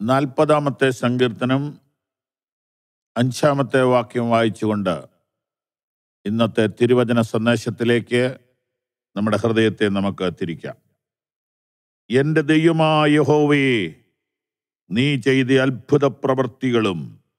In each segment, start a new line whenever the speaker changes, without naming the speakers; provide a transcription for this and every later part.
നാൽപ്പതാമത്തെ സങ്കീർത്തനം അഞ്ചാമത്തെ വാക്യം വായിച്ചുകൊണ്ട് ഇന്നത്തെ തിരുവചന സന്ദേശത്തിലേക്ക് നമ്മുടെ ഹൃദയത്തെ നമുക്ക് തിരിക്കാം എൻ്റെ ദൈവമായ യഹോവേ നീ ചെയ്ത അത്ഭുത പ്രവൃത്തികളും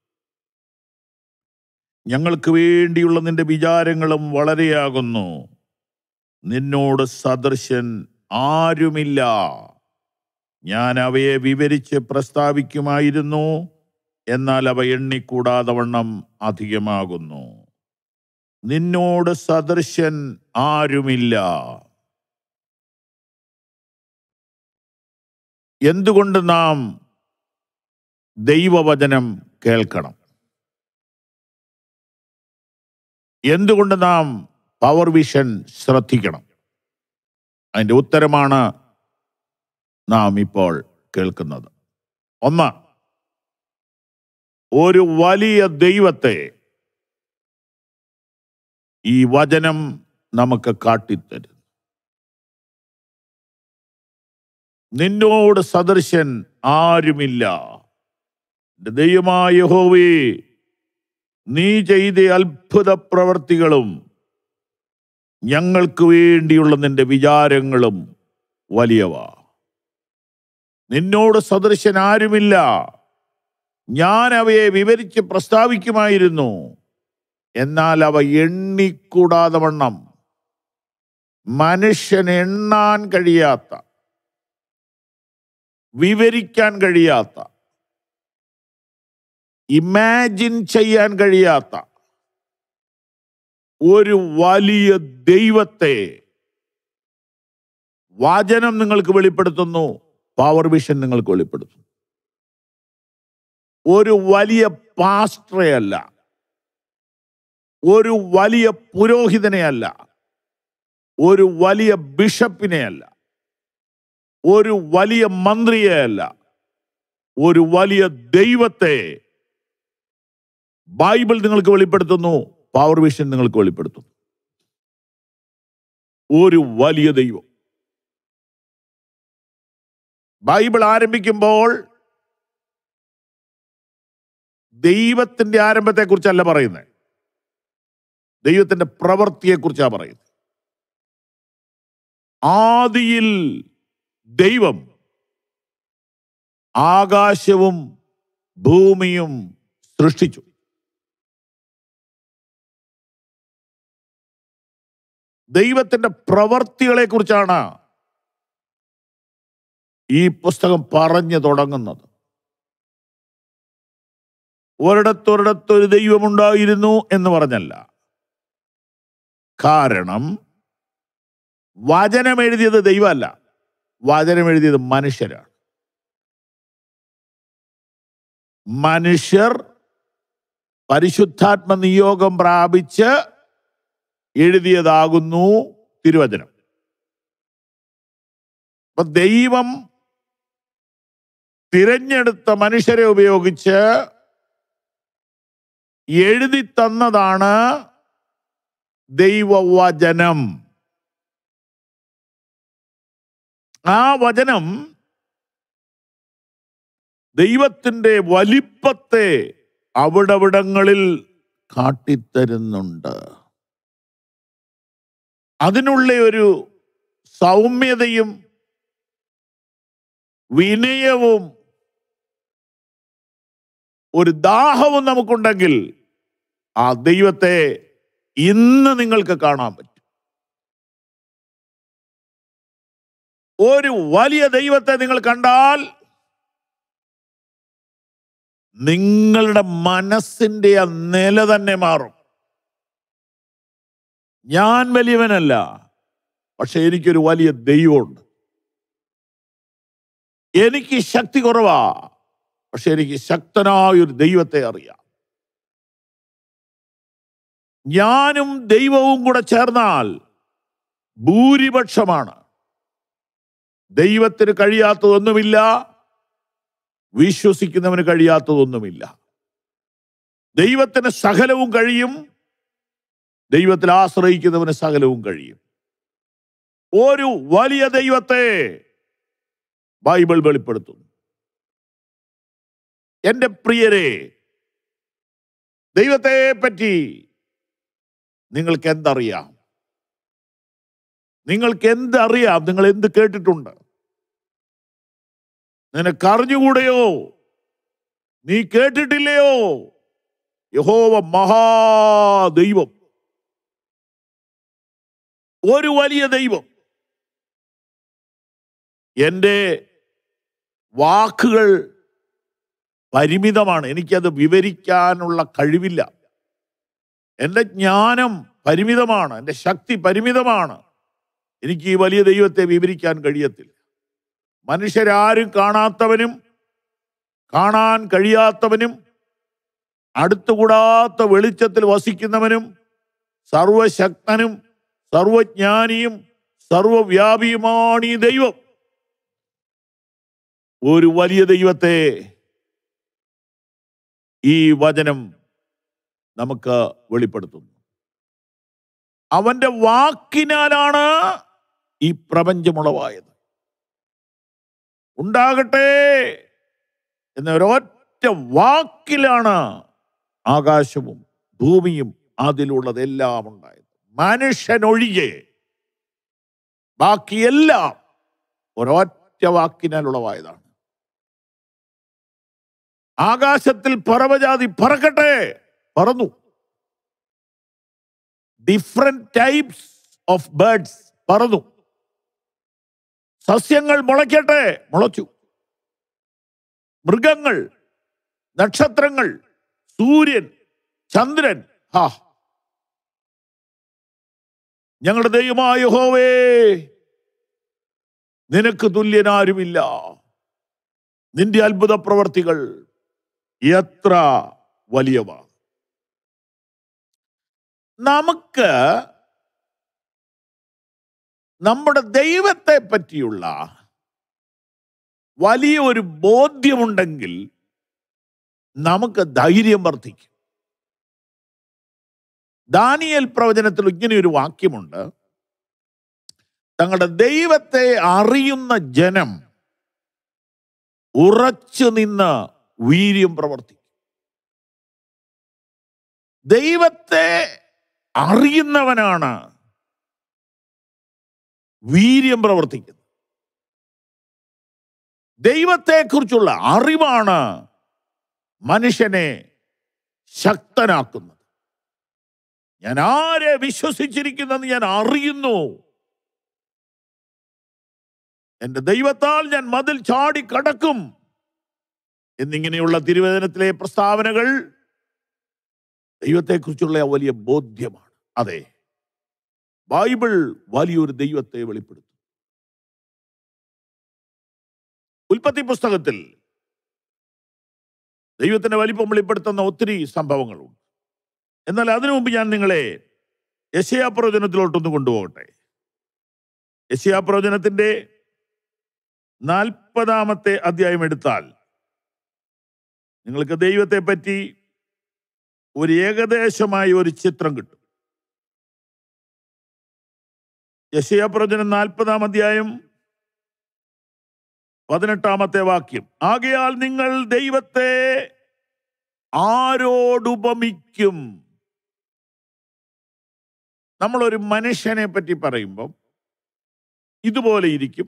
ഞങ്ങൾക്ക് വേണ്ടിയുള്ള നിന്റെ വിചാരങ്ങളും വളരെയാകുന്നു നിന്നോട് സദൃശൻ ആരുമില്ല ഞാൻ അവയെ വിവരിച്ച് പ്രസ്താവിക്കുമായിരുന്നു എന്നാൽ അവ എണ്ണിക്കൂടാതെ വണ്ണം അധികമാകുന്നു നിന്നോട് സദൃശൻ ആരുമില്ല എന്തുകൊണ്ട് നാം ദൈവവചനം കേൾക്കണം എന്തുകൊണ്ട് നാം പവർ വിഷൻ ശ്രദ്ധിക്കണം അതിൻ്റെ ഉത്തരമാണ് നാം ഇപ്പോൾ കേൾക്കുന്നത് ഒന്ന് ഒരു വലിയ ദൈവത്തെ ഈ വചനം നമുക്ക് കാട്ടിത്തരുന്നു നിന്നോട് സദൃശൻ ആരുമില്ല എൻ്റെ ദൈവമായ യഹോവേ നീ ചെയ്ത അത്ഭുത പ്രവർത്തികളും ഞങ്ങൾക്ക് വേണ്ടിയുള്ള നിന്റെ വിചാരങ്ങളും വലിയവ നിന്നോട് സദൃശൻ ആരുമില്ല ഞാൻ അവയെ വിവരിച്ച് പ്രസ്താവിക്കുമായിരുന്നു എന്നാൽ അവ എണ്ണിക്കൂടാതെ വണ്ണം മനുഷ്യൻ എണ്ണാൻ കഴിയാത്ത വിവരിക്കാൻ കഴിയാത്ത ഇമാജിൻ ചെയ്യാൻ കഴിയാത്ത ഒരു വലിയ ദൈവത്തെ വചനം നിങ്ങൾക്ക് വെളിപ്പെടുത്തുന്നു പവർ വിഷൻ നിങ്ങൾക്ക് വെളിപ്പെടുത്തുന്നു ഒരു വലിയ പാസ്റ്ററെ അല്ല ഒരു വലിയ പുരോഹിതനെ അല്ല ഒരു വലിയ ബിഷപ്പിനെ അല്ല ഒരു വലിയ മന്ത്രിയെ അല്ല ഒരു വലിയ ദൈവത്തെ ബൈബിൾ നിങ്ങൾക്ക് വെളിപ്പെടുത്തുന്നു പവർ വിഷൻ നിങ്ങൾക്ക് വെളിപ്പെടുത്തുന്നു ഒരു വലിയ ദൈവം ബൈബിൾ ആരംഭിക്കുമ്പോൾ ദൈവത്തിന്റെ ആരംഭത്തെ കുറിച്ചല്ല പറയുന്നത് ദൈവത്തിന്റെ പ്രവൃത്തിയെ കുറിച്ചാണ് പറയുന്നത് ആദിയിൽ ദൈവം ആകാശവും ഭൂമിയും സൃഷ്ടിച്ചു ദൈവത്തിന്റെ പ്രവർത്തികളെ കുറിച്ചാണ് ഈ പുസ്തകം പറഞ്ഞു തുടങ്ങുന്നത് ഒരിടത്തൊരിടത്തൊരു ദൈവമുണ്ടായിരുന്നു എന്ന് പറഞ്ഞല്ല കാരണം വചനം എഴുതിയത് ദൈവമല്ല വചനം എഴുതിയത് മനുഷ്യരാണ് മനുഷ്യർ പരിശുദ്ധാത്മ നിയോഗം പ്രാപിച്ച് എഴുതിയതാകുന്നു തിരുവചനം അപ്പൊ ദൈവം തിരഞ്ഞെടുത്ത മനുഷ്യരെ ഉപയോഗിച്ച് എഴുതി തന്നതാണ് ദൈവവചനം ആ വചനം ദൈവത്തിന്റെ വലിപ്പത്തെ അവിടവിടങ്ങളിൽ കാട്ടിത്തരുന്നുണ്ട് അതിനുള്ള ഒരു സൗമ്യതയും വിനയവും ഒരു ദാഹവും നമുക്കുണ്ടെങ്കിൽ ആ ദൈവത്തെ ഇന്ന് നിങ്ങൾക്ക് കാണാൻ പറ്റും ഒരു വലിയ ദൈവത്തെ നിങ്ങൾ കണ്ടാൽ നിങ്ങളുടെ മനസ്സിന്റെ ആ നില തന്നെ മാറും ഞാൻ വലിയവനല്ല പക്ഷെ എനിക്കൊരു വലിയ ദൈവമുണ്ട് എനിക്ക് ശക്തി കുറവാ പക്ഷെ എനിക്ക് ശക്തനായ ഒരു ദൈവത്തെ അറിയാം ഞാനും ദൈവവും കൂടെ ചേർന്നാൽ ഭൂരിപക്ഷമാണ് ദൈവത്തിന് കഴിയാത്തതൊന്നുമില്ല വിശ്വസിക്കുന്നവന് കഴിയാത്തതൊന്നുമില്ല ദൈവത്തിന് സകലവും കഴിയും ദൈവത്തിൽ ആശ്രയിക്കുന്നവന് സകലവും കഴിയും ഒരു വലിയ ദൈവത്തെ ബൈബിൾ വെളിപ്പെടുത്തുന്നു എൻ്റെ പ്രിയരെ ദൈവത്തെ പറ്റി നിങ്ങൾക്ക് എന്തറിയാം നിങ്ങൾക്ക് എന്തറിയാം നിങ്ങൾ എന്ത് കേട്ടിട്ടുണ്ട് നിനക്ക് അറിഞ്ഞുകൂടെയോ നീ കേട്ടിട്ടില്ലയോ യഹോവ മഹാദൈവം ഒരു വലിയ ദൈവം എൻ്റെ വാക്കുകൾ പരിമിതമാണ് എനിക്കത് വിവരിക്കാനുള്ള കഴിവില്ല എൻ്റെ ജ്ഞാനം പരിമിതമാണ് എൻ്റെ ശക്തി പരിമിതമാണ് എനിക്ക് ഈ വലിയ ദൈവത്തെ വിവരിക്കാൻ കഴിയത്തില്ല മനുഷ്യരാരും കാണാത്തവനും കാണാൻ കഴിയാത്തവനും അടുത്തുകൂടാത്ത വെളിച്ചത്തിൽ വസിക്കുന്നവനും സർവശക്തനും സർവജ്ഞാനിയും സർവവ്യാപിയുമാണ് ഈ ദൈവം ഒരു വലിയ ദൈവത്തെ ഈ വചനം നമുക്ക് വെളിപ്പെടുത്തുന്നു അവന്റെ വാക്കിനാലാണ് ഈ പ്രപഞ്ചമുളവായത് ഉണ്ടാകട്ടെ എന്ന ഒരൊറ്റ വാക്കിലാണ് ആകാശവും ഭൂമിയും അതിലുള്ളതെല്ലാം ഉണ്ടായത് മനുഷ്യനൊഴികെ ബാക്കിയെല്ലാം ഒരൊറ്റ വാക്കിനാൽ ഉളവായതാണ് ആകാശത്തിൽ പറവജാതി പറക്കട്ടെ പറന്നു ഡിഫറെന്റ് ടൈപ്സ് ഓഫ് ബേർഡ്സ് പറന്നു സസ്യങ്ങൾ മുളയ്ക്കട്ടെ മുളച്ചു മൃഗങ്ങൾ നക്ഷത്രങ്ങൾ സൂര്യൻ ചന്ദ്രൻ ഹാ ഞങ്ങളുടെ ദൈവമായ ഹോവേ നിനക്ക് തുല്യനാരുമില്ല നിന്റെ അത്ഭുത പ്രവർത്തികൾ എത്ര വലിയവ നമുക്ക് നമ്മുടെ ദൈവത്തെ പറ്റിയുള്ള വലിയ ഒരു ബോധ്യമുണ്ടെങ്കിൽ നമുക്ക് ധൈര്യം വർദ്ധിക്കും ദാനിയൽ പ്രവചനത്തിൽ ഇങ്ങനെ ഒരു വാക്യമുണ്ട് തങ്ങളുടെ ദൈവത്തെ അറിയുന്ന ജനം ഉറച്ചു നിന്ന് വീര്യം പ്രവർത്തിക്കും ദൈവത്തെ അറിയുന്നവനാണ് വീര്യം പ്രവർത്തിക്കുന്നത് ദൈവത്തെക്കുറിച്ചുള്ള അറിവാണ് മനുഷ്യനെ ശക്തനാക്കുന്നത് ഞാൻ ആരെ വിശ്വസിച്ചിരിക്കുന്നെന്ന് ഞാൻ അറിയുന്നു എന്റെ ദൈവത്താൽ ഞാൻ മതിൽ ചാടി കടക്കും എന്നിങ്ങനെയുള്ള തിരുവേദനത്തിലെ പ്രസ്താവനകൾ ദൈവത്തെക്കുറിച്ചുള്ള വലിയ ബോധ്യമാണ് അതെ ബൈബിൾ വലിയൊരു ദൈവത്തെ വെളിപ്പെടുത്തും ഉൽപ്പത്തി പുസ്തകത്തിൽ ദൈവത്തിന്റെ വലിപ്പം വെളിപ്പെടുത്തുന്ന ഒത്തിരി സംഭവങ്ങളുണ്ട് എന്നാൽ അതിനു മുമ്പ് ഞാൻ നിങ്ങളെ യശയാപ്രവചനത്തിലോട്ടൊന്ന് കൊണ്ടുപോകട്ടെ യശയാപ്രവചനത്തിന്റെ നാൽപ്പതാമത്തെ അധ്യായം എടുത്താൽ നിങ്ങൾക്ക് ദൈവത്തെ പറ്റി ഒരു ഏകദേശമായ ഒരു ചിത്രം കിട്ടും യശയാപ്രവചനം നാൽപ്പതാം അധ്യായം പതിനെട്ടാമത്തെ വാക്യം ആകയാൽ നിങ്ങൾ ദൈവത്തെ ആരോടുപമിക്കും നമ്മളൊരു മനുഷ്യനെ പറ്റി പറയുമ്പം ഇതുപോലെ ഇരിക്കും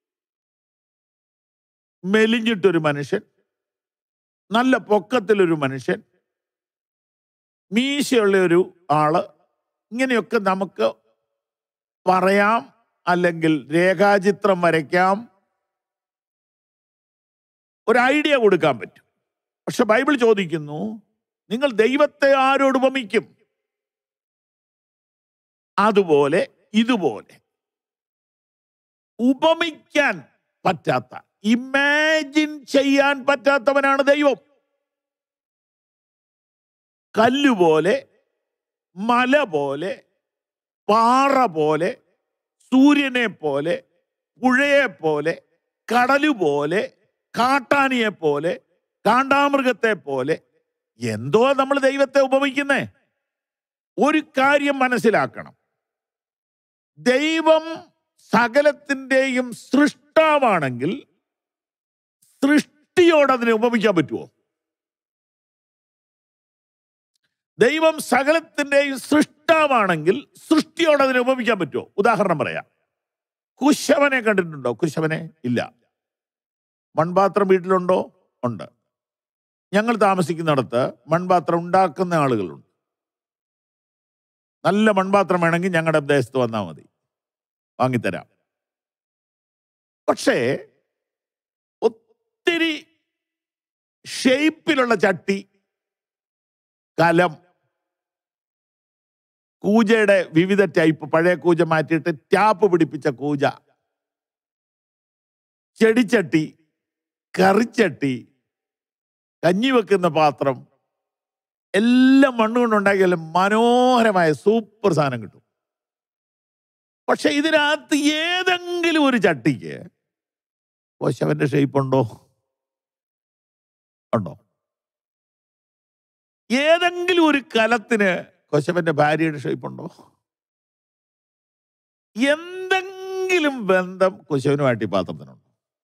മെലിഞ്ഞിട്ടൊരു മനുഷ്യൻ നല്ല പൊക്കത്തിലൊരു മനുഷ്യൻ മീശയുള്ള ഒരു ആള് ഇങ്ങനെയൊക്കെ നമുക്ക് പറയാം അല്ലെങ്കിൽ രേഖാചിത്രം വരയ്ക്കാം ഒരു ഐഡിയ കൊടുക്കാൻ പറ്റും പക്ഷെ ബൈബിൾ ചോദിക്കുന്നു നിങ്ങൾ ദൈവത്തെ ആരോട് ഉപമിക്കും അതുപോലെ ഇതുപോലെ ഉപമിക്കാൻ പറ്റാത്ത ഇമാജിൻ ചെയ്യാൻ പറ്റാത്തവനാണ് ദൈവം കല്ലുപോലെ മല പോലെ പാറ പോലെ സൂര്യനെ പോലെ പുഴയെ പോലെ കടല് പോലെ കാട്ടാനിയെ പോലെ കാണ്ടാമൃഗത്തെ പോലെ എന്തോ നമ്മൾ ദൈവത്തെ ഉപമിക്കുന്നേ ഒരു കാര്യം മനസ്സിലാക്കണം ദൈവം സകലത്തിൻ്റെയും സൃഷ്ടാവാണെങ്കിൽ സൃഷ്ടിയോട് അതിനെ ഉപമിക്കാൻ പറ്റുമോ ദൈവം സകലത്തിൻ്റെയും സൃഷ്ടാവാണെങ്കിൽ സൃഷ്ടിയോട് അതിനെ ഉപമിക്കാൻ പറ്റുമോ ഉദാഹരണം പറയാം കുശവനെ കണ്ടിട്ടുണ്ടോ കുശവനെ ഇല്ല മൺപാത്രം വീട്ടിലുണ്ടോ ഉണ്ട് ഞങ്ങൾ താമസിക്കുന്നിടത്ത് മൺപാത്രം ഉണ്ടാക്കുന്ന ആളുകളുണ്ട് നല്ല മൺപാത്രം വേണമെങ്കിൽ ഞങ്ങളുടെ ദേശത്ത് വന്നാൽ മതി വാങ്ങിത്തരാം പക്ഷേ ഒത്തിരി ഷേപ്പിലുള്ള ചട്ടി കലം കൂജയുടെ വിവിധ ടൈപ്പ് പഴയ കൂജ മാറ്റിയിട്ട് ടാപ്പ് പിടിപ്പിച്ച കൂജ ചെടിച്ചട്ടി കറിച്ചട്ടി കഞ്ഞി വെക്കുന്ന പാത്രം എല്ലാം മണ്ണ് കൊണ്ടുണ്ടാക്കിയാലും മനോഹരമായ സൂപ്പർ സാധനം കിട്ടും പക്ഷെ ഇതിനകത്ത് ഏതെങ്കിലും ഒരു ചട്ടിക്ക് പശവന്റെ ഷേപ്പ് ഉണ്ടോ ഉണ്ടോ ഏതെങ്കിലും ഒരു കലത്തിന് കൊശവന്റെ ഭാര്യയുടെ ഷേപ്പ് ഉണ്ടോ എന്തെങ്കിലും ബന്ധം കൊശവനുമായിട്ട് ഈ പാത്രത്തിനുണ്ടോ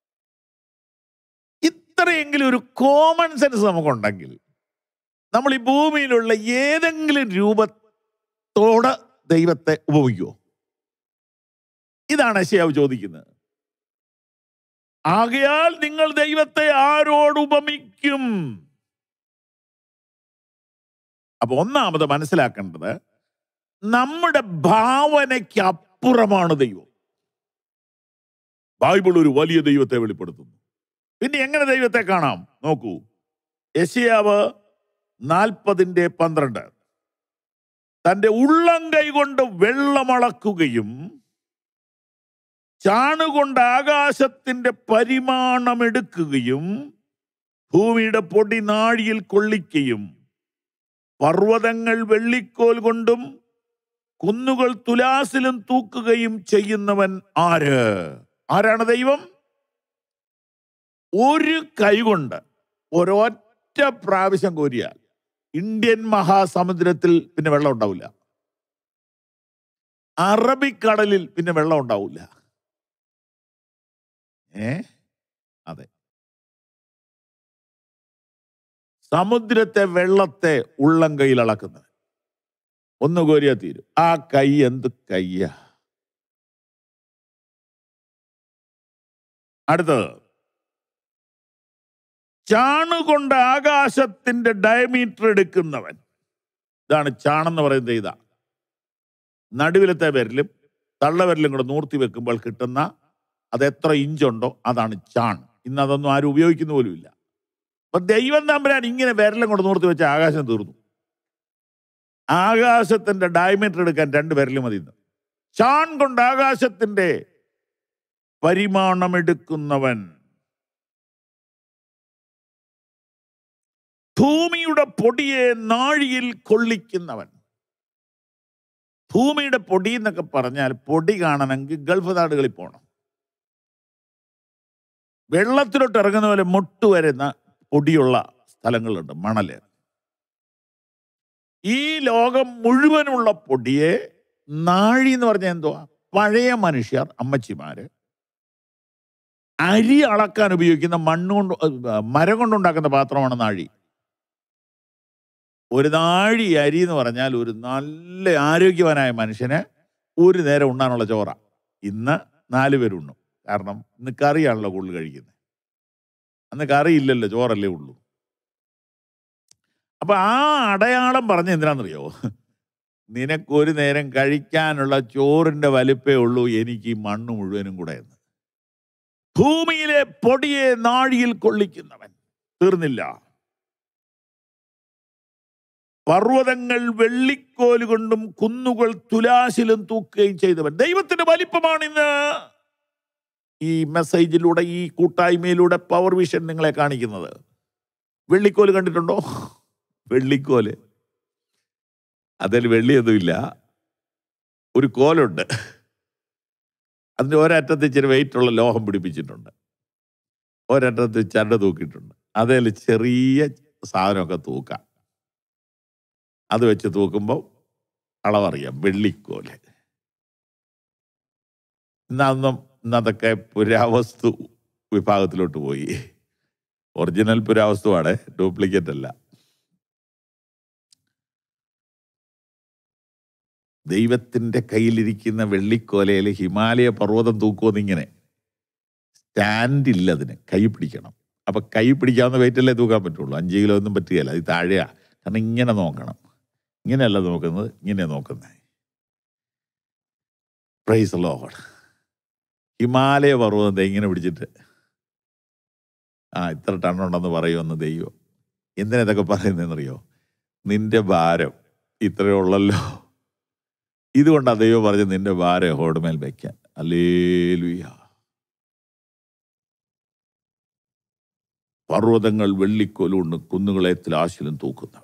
ഇത്രയെങ്കിലും ഒരു കോമൺ സെൻസ് നമുക്കുണ്ടെങ്കിൽ നമ്മൾ ഈ ഭൂമിയിലുള്ള ഏതെങ്കിലും രൂപത്തോട് ദൈവത്തെ ഉപയോഗിക്കുമോ ഇതാണ് അശയാവ് ചോദിക്കുന്നത് ആകയാൽ നിങ്ങൾ ദൈവത്തെ ആരോട് ഉപമിക്കും അപ്പൊ ഒന്നാമത് മനസ്സിലാക്കേണ്ടത് നമ്മുടെ ഭാവനയ്ക്ക് അപ്പുറമാണ് ദൈവം ബൈബിൾ ഒരു വലിയ ദൈവത്തെ വെളിപ്പെടുത്തുന്നു പിന്നെ എങ്ങനെ ദൈവത്തെ കാണാം നോക്കൂ യശയാവ് നാൽപ്പതിന്റെ പന്ത്രണ്ട് തന്റെ ഉള്ളം കൈകൊണ്ട് വെള്ളമളക്കുകയും ചാണുകൊണ്ട് ആകാശത്തിന്റെ പരിമാണമെടുക്കുകയും ഭൂമിയുടെ പൊടി നാഴിയിൽ കൊള്ളിക്കുകയും പർവ്വതങ്ങൾ വെള്ളിക്കോൽ കൊണ്ടും കുന്നുകൾ തുലാസിലും തൂക്കുകയും ചെയ്യുന്നവൻ ആര് ആരാണ് ദൈവം ഒരു കൈകൊണ്ട് ഒരൊറ്റ പ്രാവശ്യം കോരിയാൽ ഇന്ത്യൻ മഹാസമുദ്രത്തിൽ പിന്നെ വെള്ളം ഉണ്ടാവില്ല അറബിക്കടലിൽ പിന്നെ വെള്ളം ഉണ്ടാവില്ല ഏ അതെ സമുദ്രത്തെ വെള്ളത്തെ ഉള്ളം കൈയിൽ അളക്കുന്നത് ഒന്ന് കോരിയാ തീരും ആ കൈ എന്ത് കയ്യാ അടുത്തത് ചാണുകൊണ്ട് ആകാശത്തിന്റെ ഡയമീറ്റർ എടുക്കുന്നവൻ ഇതാണ് ചാണെന്ന് പറയുന്നത് ഇതാ നടുവിലത്തെ വിരലും തള്ളവിരലും കൂടെ നൂർത്തി വെക്കുമ്പോൾ കിട്ടുന്ന അത് എത്ര ഇഞ്ചുണ്ടോ അതാണ് ചാൺ ഇന്ന് അതൊന്നും ആരും ഉപയോഗിക്കുന്ന പോലുമില്ല അപ്പൊ ദൈവം തമ്പുരാൻ ഇങ്ങനെ വിരലും കൊണ്ട് നൂർത്തി വെച്ച ആകാശം തീർന്നു ആകാശത്തിന്റെ ഡയമീറ്റർ എടുക്കാൻ രണ്ട് വിരലും മതി ഇന്ന് ചാൺ കൊണ്ട് ആകാശത്തിന്റെ പരിമാണമെടുക്കുന്നവൻ ഭൂമിയുടെ പൊടിയെ നാഴിയിൽ കൊള്ളിക്കുന്നവൻ ഭൂമിയുടെ പൊടി എന്നൊക്കെ പറഞ്ഞാൽ പൊടി കാണണമെങ്കിൽ ഗൾഫ് നാടുകളിൽ പോകണം വെള്ളത്തിലോട്ട് ഇറങ്ങുന്ന പോലെ മുട്ട് വരുന്ന പൊടിയുള്ള സ്ഥലങ്ങളുണ്ട് മണല് ഈ ലോകം മുഴുവനുള്ള പൊടിയെ നാഴി എന്ന് പറഞ്ഞാൽ എന്തുവാ പഴയ മനുഷ്യർ അമ്മച്ചിമാര് അരി അളക്കാൻ ഉപയോഗിക്കുന്ന മണ്ണ് കൊണ്ട് ഏ, മരം കൊണ്ടുണ്ടാക്കുന്ന പാത്രമാണ് നാഴി ഒരു നാഴി അരി എന്ന് പറഞ്ഞാൽ ഒരു നല്ല ആരോഗ്യവാനായ മനുഷ്യന് ഒരു നേരം ഉണ്ണാനുള്ള ചോറ ഇന്ന് നാല് പേരുണ്ണും കാരണം ഇന്ന് കറിയാണല്ലോ കൂടുതൽ കഴിക്കുന്നത് അന്ന് കറി ഇല്ലല്ലോ ചോറല്ലേ ഉള്ളൂ അപ്പൊ ആ അടയാളം പറഞ്ഞ എന്തിനാണെന്നറിയോ നിനക്കൊരു നേരം കഴിക്കാനുള്ള ചോറിന്റെ വലിപ്പേ ഉള്ളൂ എനിക്ക് ഈ മണ്ണ് മുഴുവനും കൂടെ എന്ന് ഭൂമിയിലെ പൊടിയെ നാഴിയിൽ കൊള്ളിക്കുന്നവൻ തീർന്നില്ല പർവ്വതങ്ങൾ വെള്ളിക്കോല് കൊണ്ടും കുന്നുകൾ തുലാശിലും തൂക്കുകയും ചെയ്തവൻ ദൈവത്തിന്റെ വലിപ്പമാണ് ഇന്ന് ഈ മെസ്സേജിലൂടെ ഈ കൂട്ടായ്മയിലൂടെ പവർ വിഷൻ നിങ്ങളെ കാണിക്കുന്നത് വെള്ളിക്കോല് കണ്ടിട്ടുണ്ടോ വെള്ളിക്കോല് അതിൽ വെള്ളിയൊന്നുമില്ല ഒരു കോലുണ്ട് അതിന്റെ ഒരറ്റത്ത് ഇച്ചിരി വെയിറ്റ് ഉള്ള ലോഹം പിടിപ്പിച്ചിട്ടുണ്ട് ഒരറ്റത്ത് ചരട് തൂക്കിയിട്ടുണ്ട് അതിൽ ചെറിയ സാധനമൊക്കെ തൂക്കാം അത് വെച്ച് തൂക്കുമ്പോൾ അളവറിയാം വെള്ളിക്കോല് ഇന്നതൊന്നും ഇന്നതൊക്കെ പുരാവസ്തു വിഭാഗത്തിലോട്ട് പോയി ഒറിജിനൽ പുരാവസ്തുവാണ് ഡ്യൂപ്ലിക്കേറ്റ് അല്ല ദൈവത്തിൻ്റെ കയ്യിലിരിക്കുന്ന വെള്ളിക്കോലയിൽ ഹിമാലയ പർവ്വതം തൂക്കുമെന്നിങ്ങനെ സ്റ്റാൻഡ് ഇല്ല അതിന് കൈ പിടിക്കണം അപ്പൊ കൈ പിടിക്കാവുന്ന വെയിറ്റല്ലേ തൂക്കാൻ പറ്റുള്ളൂ അഞ്ച് കിലോ ഒന്നും പറ്റുകയില്ല അത് താഴെയാ കാരണം ഇങ്ങനെ നോക്കണം ഇങ്ങനെയല്ല നോക്കുന്നത് ഇങ്ങനെ നോക്കുന്നത് പ്രൈസ് ലോഡ് ഹിമാലയ പർവ്വതത്തെ ഇങ്ങനെ പിടിച്ചിട്ട് ആ ഇത്ര ടണ്ണുണ്ടെന്ന് പറയുമെന്ന് ദൈവം എന്തിനാ ഇതൊക്കെ പറയുന്നതെന്നറിയോ നിന്റെ ഭാരം ഇത്രയേ ഉള്ളല്ലോ ഇതുകൊണ്ടാണ് ദൈവം പറഞ്ഞ് നിന്റെ ഭാരം ഹോടുമേൽ വയ്ക്കാൻ അല്ലേലുയ പർവ്വതങ്ങൾ വെള്ളിക്കോലുകൊണ്ട് കുന്നുകളെ ത്ലാശിലും തൂക്കുന്നവൻ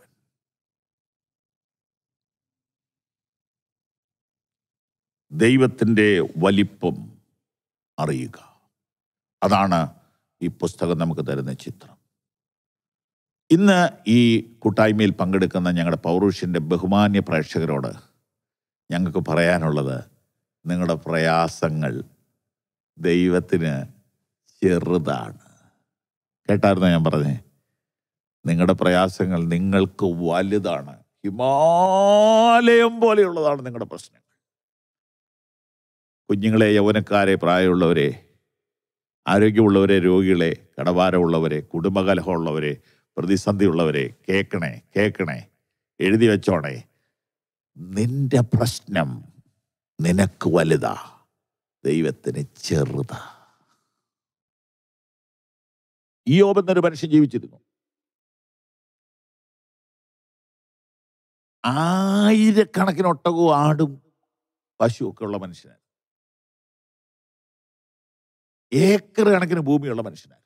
ദൈവത്തിൻ്റെ വലിപ്പം അറിയുക അതാണ് ഈ പുസ്തകം നമുക്ക് തരുന്ന ചിത്രം ഇന്ന് ഈ കൂട്ടായ്മയിൽ പങ്കെടുക്കുന്ന ഞങ്ങളുടെ പൗരുഷ്യൻ്റെ ബഹുമാന്യ പ്രേക്ഷകരോട് ഞങ്ങൾക്ക് പറയാനുള്ളത് നിങ്ങളുടെ പ്രയാസങ്ങൾ ദൈവത്തിന് ചെറുതാണ് കേട്ടായിരുന്നു ഞാൻ പറഞ്ഞേ നിങ്ങളുടെ പ്രയാസങ്ങൾ നിങ്ങൾക്ക് വലുതാണ് ഹിമാലയം പോലെയുള്ളതാണ് നിങ്ങളുടെ പ്രശ്നങ്ങൾ കുഞ്ഞുങ്ങളെ യൗവനക്കാരെ പ്രായമുള്ളവരെ ആരോഗ്യമുള്ളവരെ രോഗികളെ കടഭാരമുള്ളവരെ കുടുംബകലഹമുള്ളവരെ പ്രതിസന്ധിയുള്ളവരെ കേൾക്കണേ കേൾക്കണേ എഴുതി വെച്ചോണേ നിന്റെ പ്രശ്നം നിനക്ക് വലുതാ ദൈവത്തിന് ചെറുതാ ഈ എന്നൊരു മനുഷ്യൻ ജീവിച്ചിരുന്നു ആയിരക്കണക്കിന് ഒട്ടകവും ആടും പശുവും ഒക്കെ ഉള്ള മനുഷ്യനാണ് ഏക്കർ കണക്കിന് ഭൂമിയുള്ള മനുഷ്യനായിരുന്നു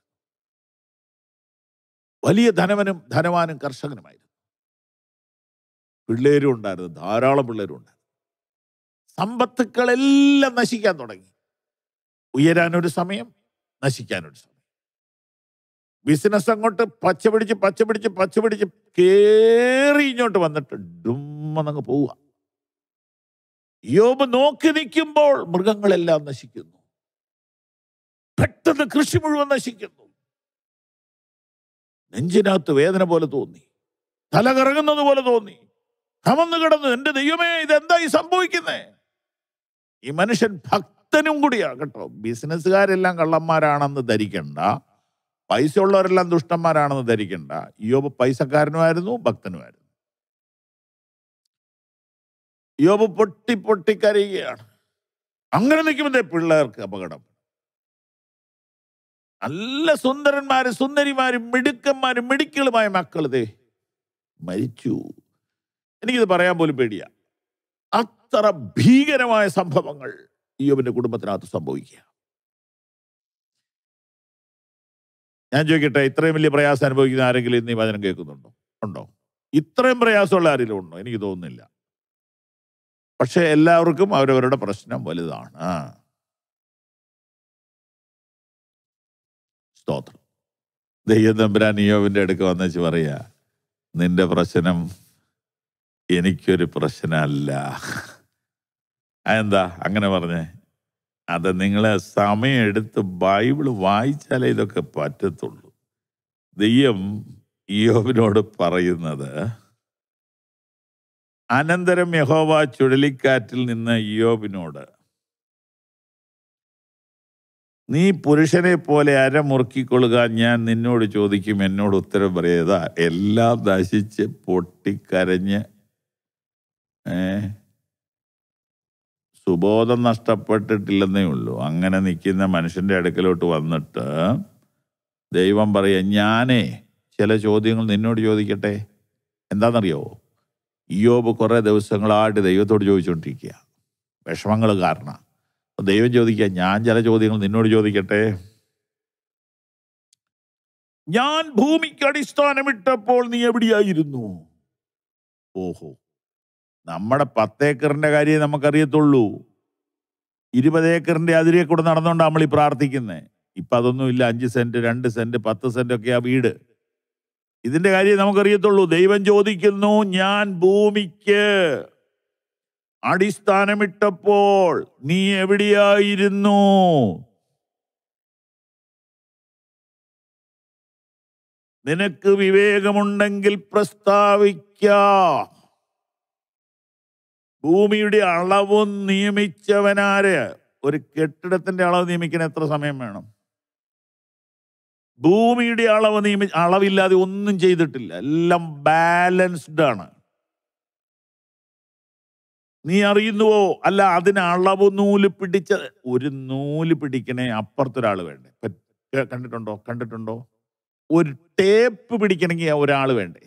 വലിയ ധനവനും ധനവാനും കർഷകനുമായിരുന്നു പിള്ളേരും ഉണ്ടായിരുന്നു ധാരാളം പിള്ളേരും ഉണ്ടായിരുന്നു സമ്പത്തുക്കളെല്ലാം നശിക്കാൻ തുടങ്ങി ഉയരാനൊരു സമയം നശിക്കാനൊരു സമയം ബിസിനസ് അങ്ങോട്ട് പച്ച പിടിച്ച് പച്ച പിടിച്ച് പച്ച പിടിച്ച് കേറി ഇങ്ങോട്ട് വന്നിട്ട് ഡുമ്മെന്നങ്ങ് പോവുക യോബ് നോക്കി നിൽക്കുമ്പോൾ മൃഗങ്ങളെല്ലാം നശിക്കുന്നു പെട്ടെന്ന് കൃഷി മുഴുവൻ നശിക്കുന്നു നെഞ്ചിനകത്ത് വേദന പോലെ തോന്നി തല കറങ്ങുന്നത് പോലെ തോന്നി കമന്ന് കിടന്നു എന്റെ ദൈവമേ ഇതെന്താ ഈ സംഭവിക്കുന്നേ ഈ മനുഷ്യൻ ഭക്തനും കൂടിയാ കേട്ടോ ബിസിനസ്സുകാരെല്ലാം കള്ളന്മാരാണെന്ന് ധരിക്കണ്ട പൈസ ഉള്ളവരെല്ലാം ദുഷ്ടന്മാരാണെന്ന് ധരിക്കണ്ട യോബ് പൈസക്കാരനുമായിരുന്നു ഭക്തനുമായിരുന്നു യോബ് പൊട്ടി പൊട്ടി കരയുകയാണ് അങ്ങനെ നിൽക്കുമ്പോൾ പിള്ളേർക്ക് അപകടം നല്ല സുന്ദരന്മാരും സുന്ദരിമാരും മിടുക്കന്മാരും മിടുക്കളുമായ മക്കൾ ദേ മരിച്ചു എനിക്കിത് പറയാൻ പോലും പേടിയാ അത്ര ഭീകരമായ സംഭവങ്ങൾ യോബിന്റെ കുടുംബത്തിനകത്ത് സംഭവിക്കുക ഞാൻ ചോദിക്കട്ടെ ഇത്രയും വലിയ പ്രയാസം അനുഭവിക്കുന്ന ആരെങ്കിലും ഇന്ന് ഈ വചനം കേൾക്കുന്നുണ്ടോ ഉണ്ടോ ഇത്രയും പ്രയാസമുള്ള ആരെങ്കിലും ഉണ്ടോ എനിക്ക് തോന്നുന്നില്ല പക്ഷെ എല്ലാവർക്കും അവരവരുടെ പ്രശ്നം വലുതാണ് സ്തോത്രം ദൈവം തമ്പുരാൻ യോവിൻ്റെ അടുക്ക് വന്നേച്ച് പറയാ നിന്റെ പ്രശ്നം എനിക്കൊരു പ്രശ്നമല്ല അതെന്താ അങ്ങനെ പറഞ്ഞേ അത് നിങ്ങൾ സമയം എടുത്ത് ബൈബിൾ വായിച്ചാലേ ഇതൊക്കെ പറ്റത്തുള്ളൂ ദൈവം യോബിനോട് പറയുന്നത് അനന്തരം യഹോവ ചുഴലിക്കാറ്റിൽ നിന്ന് യോബിനോട് നീ പുരുഷനെ പോലെ അരമുറുക്കിക്കൊള്ളുക ഞാൻ നിന്നോട് ചോദിക്കും എന്നോട് ഉത്തരം പറയുക എല്ലാം നശിച്ച് പൊട്ടിക്കരഞ്ഞ് ഏ സുബോധം നഷ്ടപ്പെട്ടിട്ടില്ലെന്നേ ഉള്ളൂ അങ്ങനെ നിൽക്കുന്ന മനുഷ്യന്റെ അടുക്കലോട്ട് വന്നിട്ട് ദൈവം പറയുക ഞാനേ ചില ചോദ്യങ്ങൾ നിന്നോട് ചോദിക്കട്ടെ എന്താണെന്നറിയോ ഇയോബ് കുറേ ദിവസങ്ങളായിട്ട് ദൈവത്തോട് ചോദിച്ചുകൊണ്ടിരിക്കുക വിഷമങ്ങൾ കാരണം അപ്പൊ ദൈവം ചോദിക്കുക ഞാൻ ചില ചോദ്യങ്ങൾ നിന്നോട് ചോദിക്കട്ടെ ഞാൻ ഭൂമിക്ക് അടിസ്ഥാനമിട്ടപ്പോൾ നീ എവിടെയായിരുന്നു ഓഹോ നമ്മുടെ പത്തേക്കറിന്റെ കാര്യം നമുക്കറിയത്തുള്ളൂ ഇരുപത് ഏക്കറിന്റെ അതിരെ കൂടെ നടന്നുകൊണ്ടാണ് നമ്മൾ ഈ പ്രാർത്ഥിക്കുന്നത് ഇപ്പൊ അതൊന്നുമില്ല അഞ്ച് സെന്റ് രണ്ട് സെന്റ് പത്ത് സെന്റ് ഒക്കെ ആ വീട് ഇതിന്റെ കാര്യം നമുക്കറിയത്തുള്ളൂ ദൈവം ചോദിക്കുന്നു ഞാൻ ഭൂമിക്ക് അടിസ്ഥാനമിട്ടപ്പോൾ നീ എവിടെയായിരുന്നു നിനക്ക് വിവേകമുണ്ടെങ്കിൽ പ്രസ്താവിക്ക ഭൂമിയുടെ അളവ് നിയമിച്ചവനാര് ഒരു കെട്ടിടത്തിന്റെ അളവ് നിയമിക്കാൻ എത്ര സമയം വേണം ഭൂമിയുടെ അളവ് നിയമി അളവില്ലാതെ ഒന്നും ചെയ്തിട്ടില്ല എല്ലാം ബാലൻസ്ഡ് ആണ് നീ അറിയുന്നുവോ അല്ല അതിന് അളവ് നൂല് പിടിച്ച ഒരു നൂല് പിടിക്കണേ അപ്പുറത്തൊരാൾ വേണ്ടേ ഇപ്പൊ കേ- കണ്ടിട്ടുണ്ടോ കണ്ടിട്ടുണ്ടോ ഒരു ടേപ്പ് പിടിക്കണമെങ്കിൽ ഒരാൾ വേണ്ടേ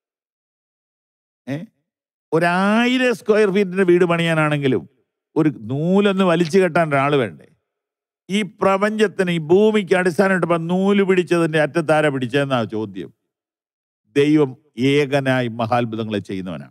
ഏ ഒരായിരം സ്ക്വയർ ഫീറ്റിന്റെ വീട് പണിയാനാണെങ്കിലും ഒരു നൂലൊന്ന് വലിച്ചു കെട്ടാൻ ഒരാൾ വേണ്ടേ ഈ പ്രപഞ്ചത്തിന് ഈ ഭൂമിക്ക് അടിസ്ഥാനമായിട്ട് നൂല് പിടിച്ചതിന്റെ അറ്റത്താര പിടിച്ചതെന്നാ ചോദ്യം ദൈവം ഏകനായി മഹാത്ഭുതങ്ങളെ ചെയ്യുന്നവനാണ്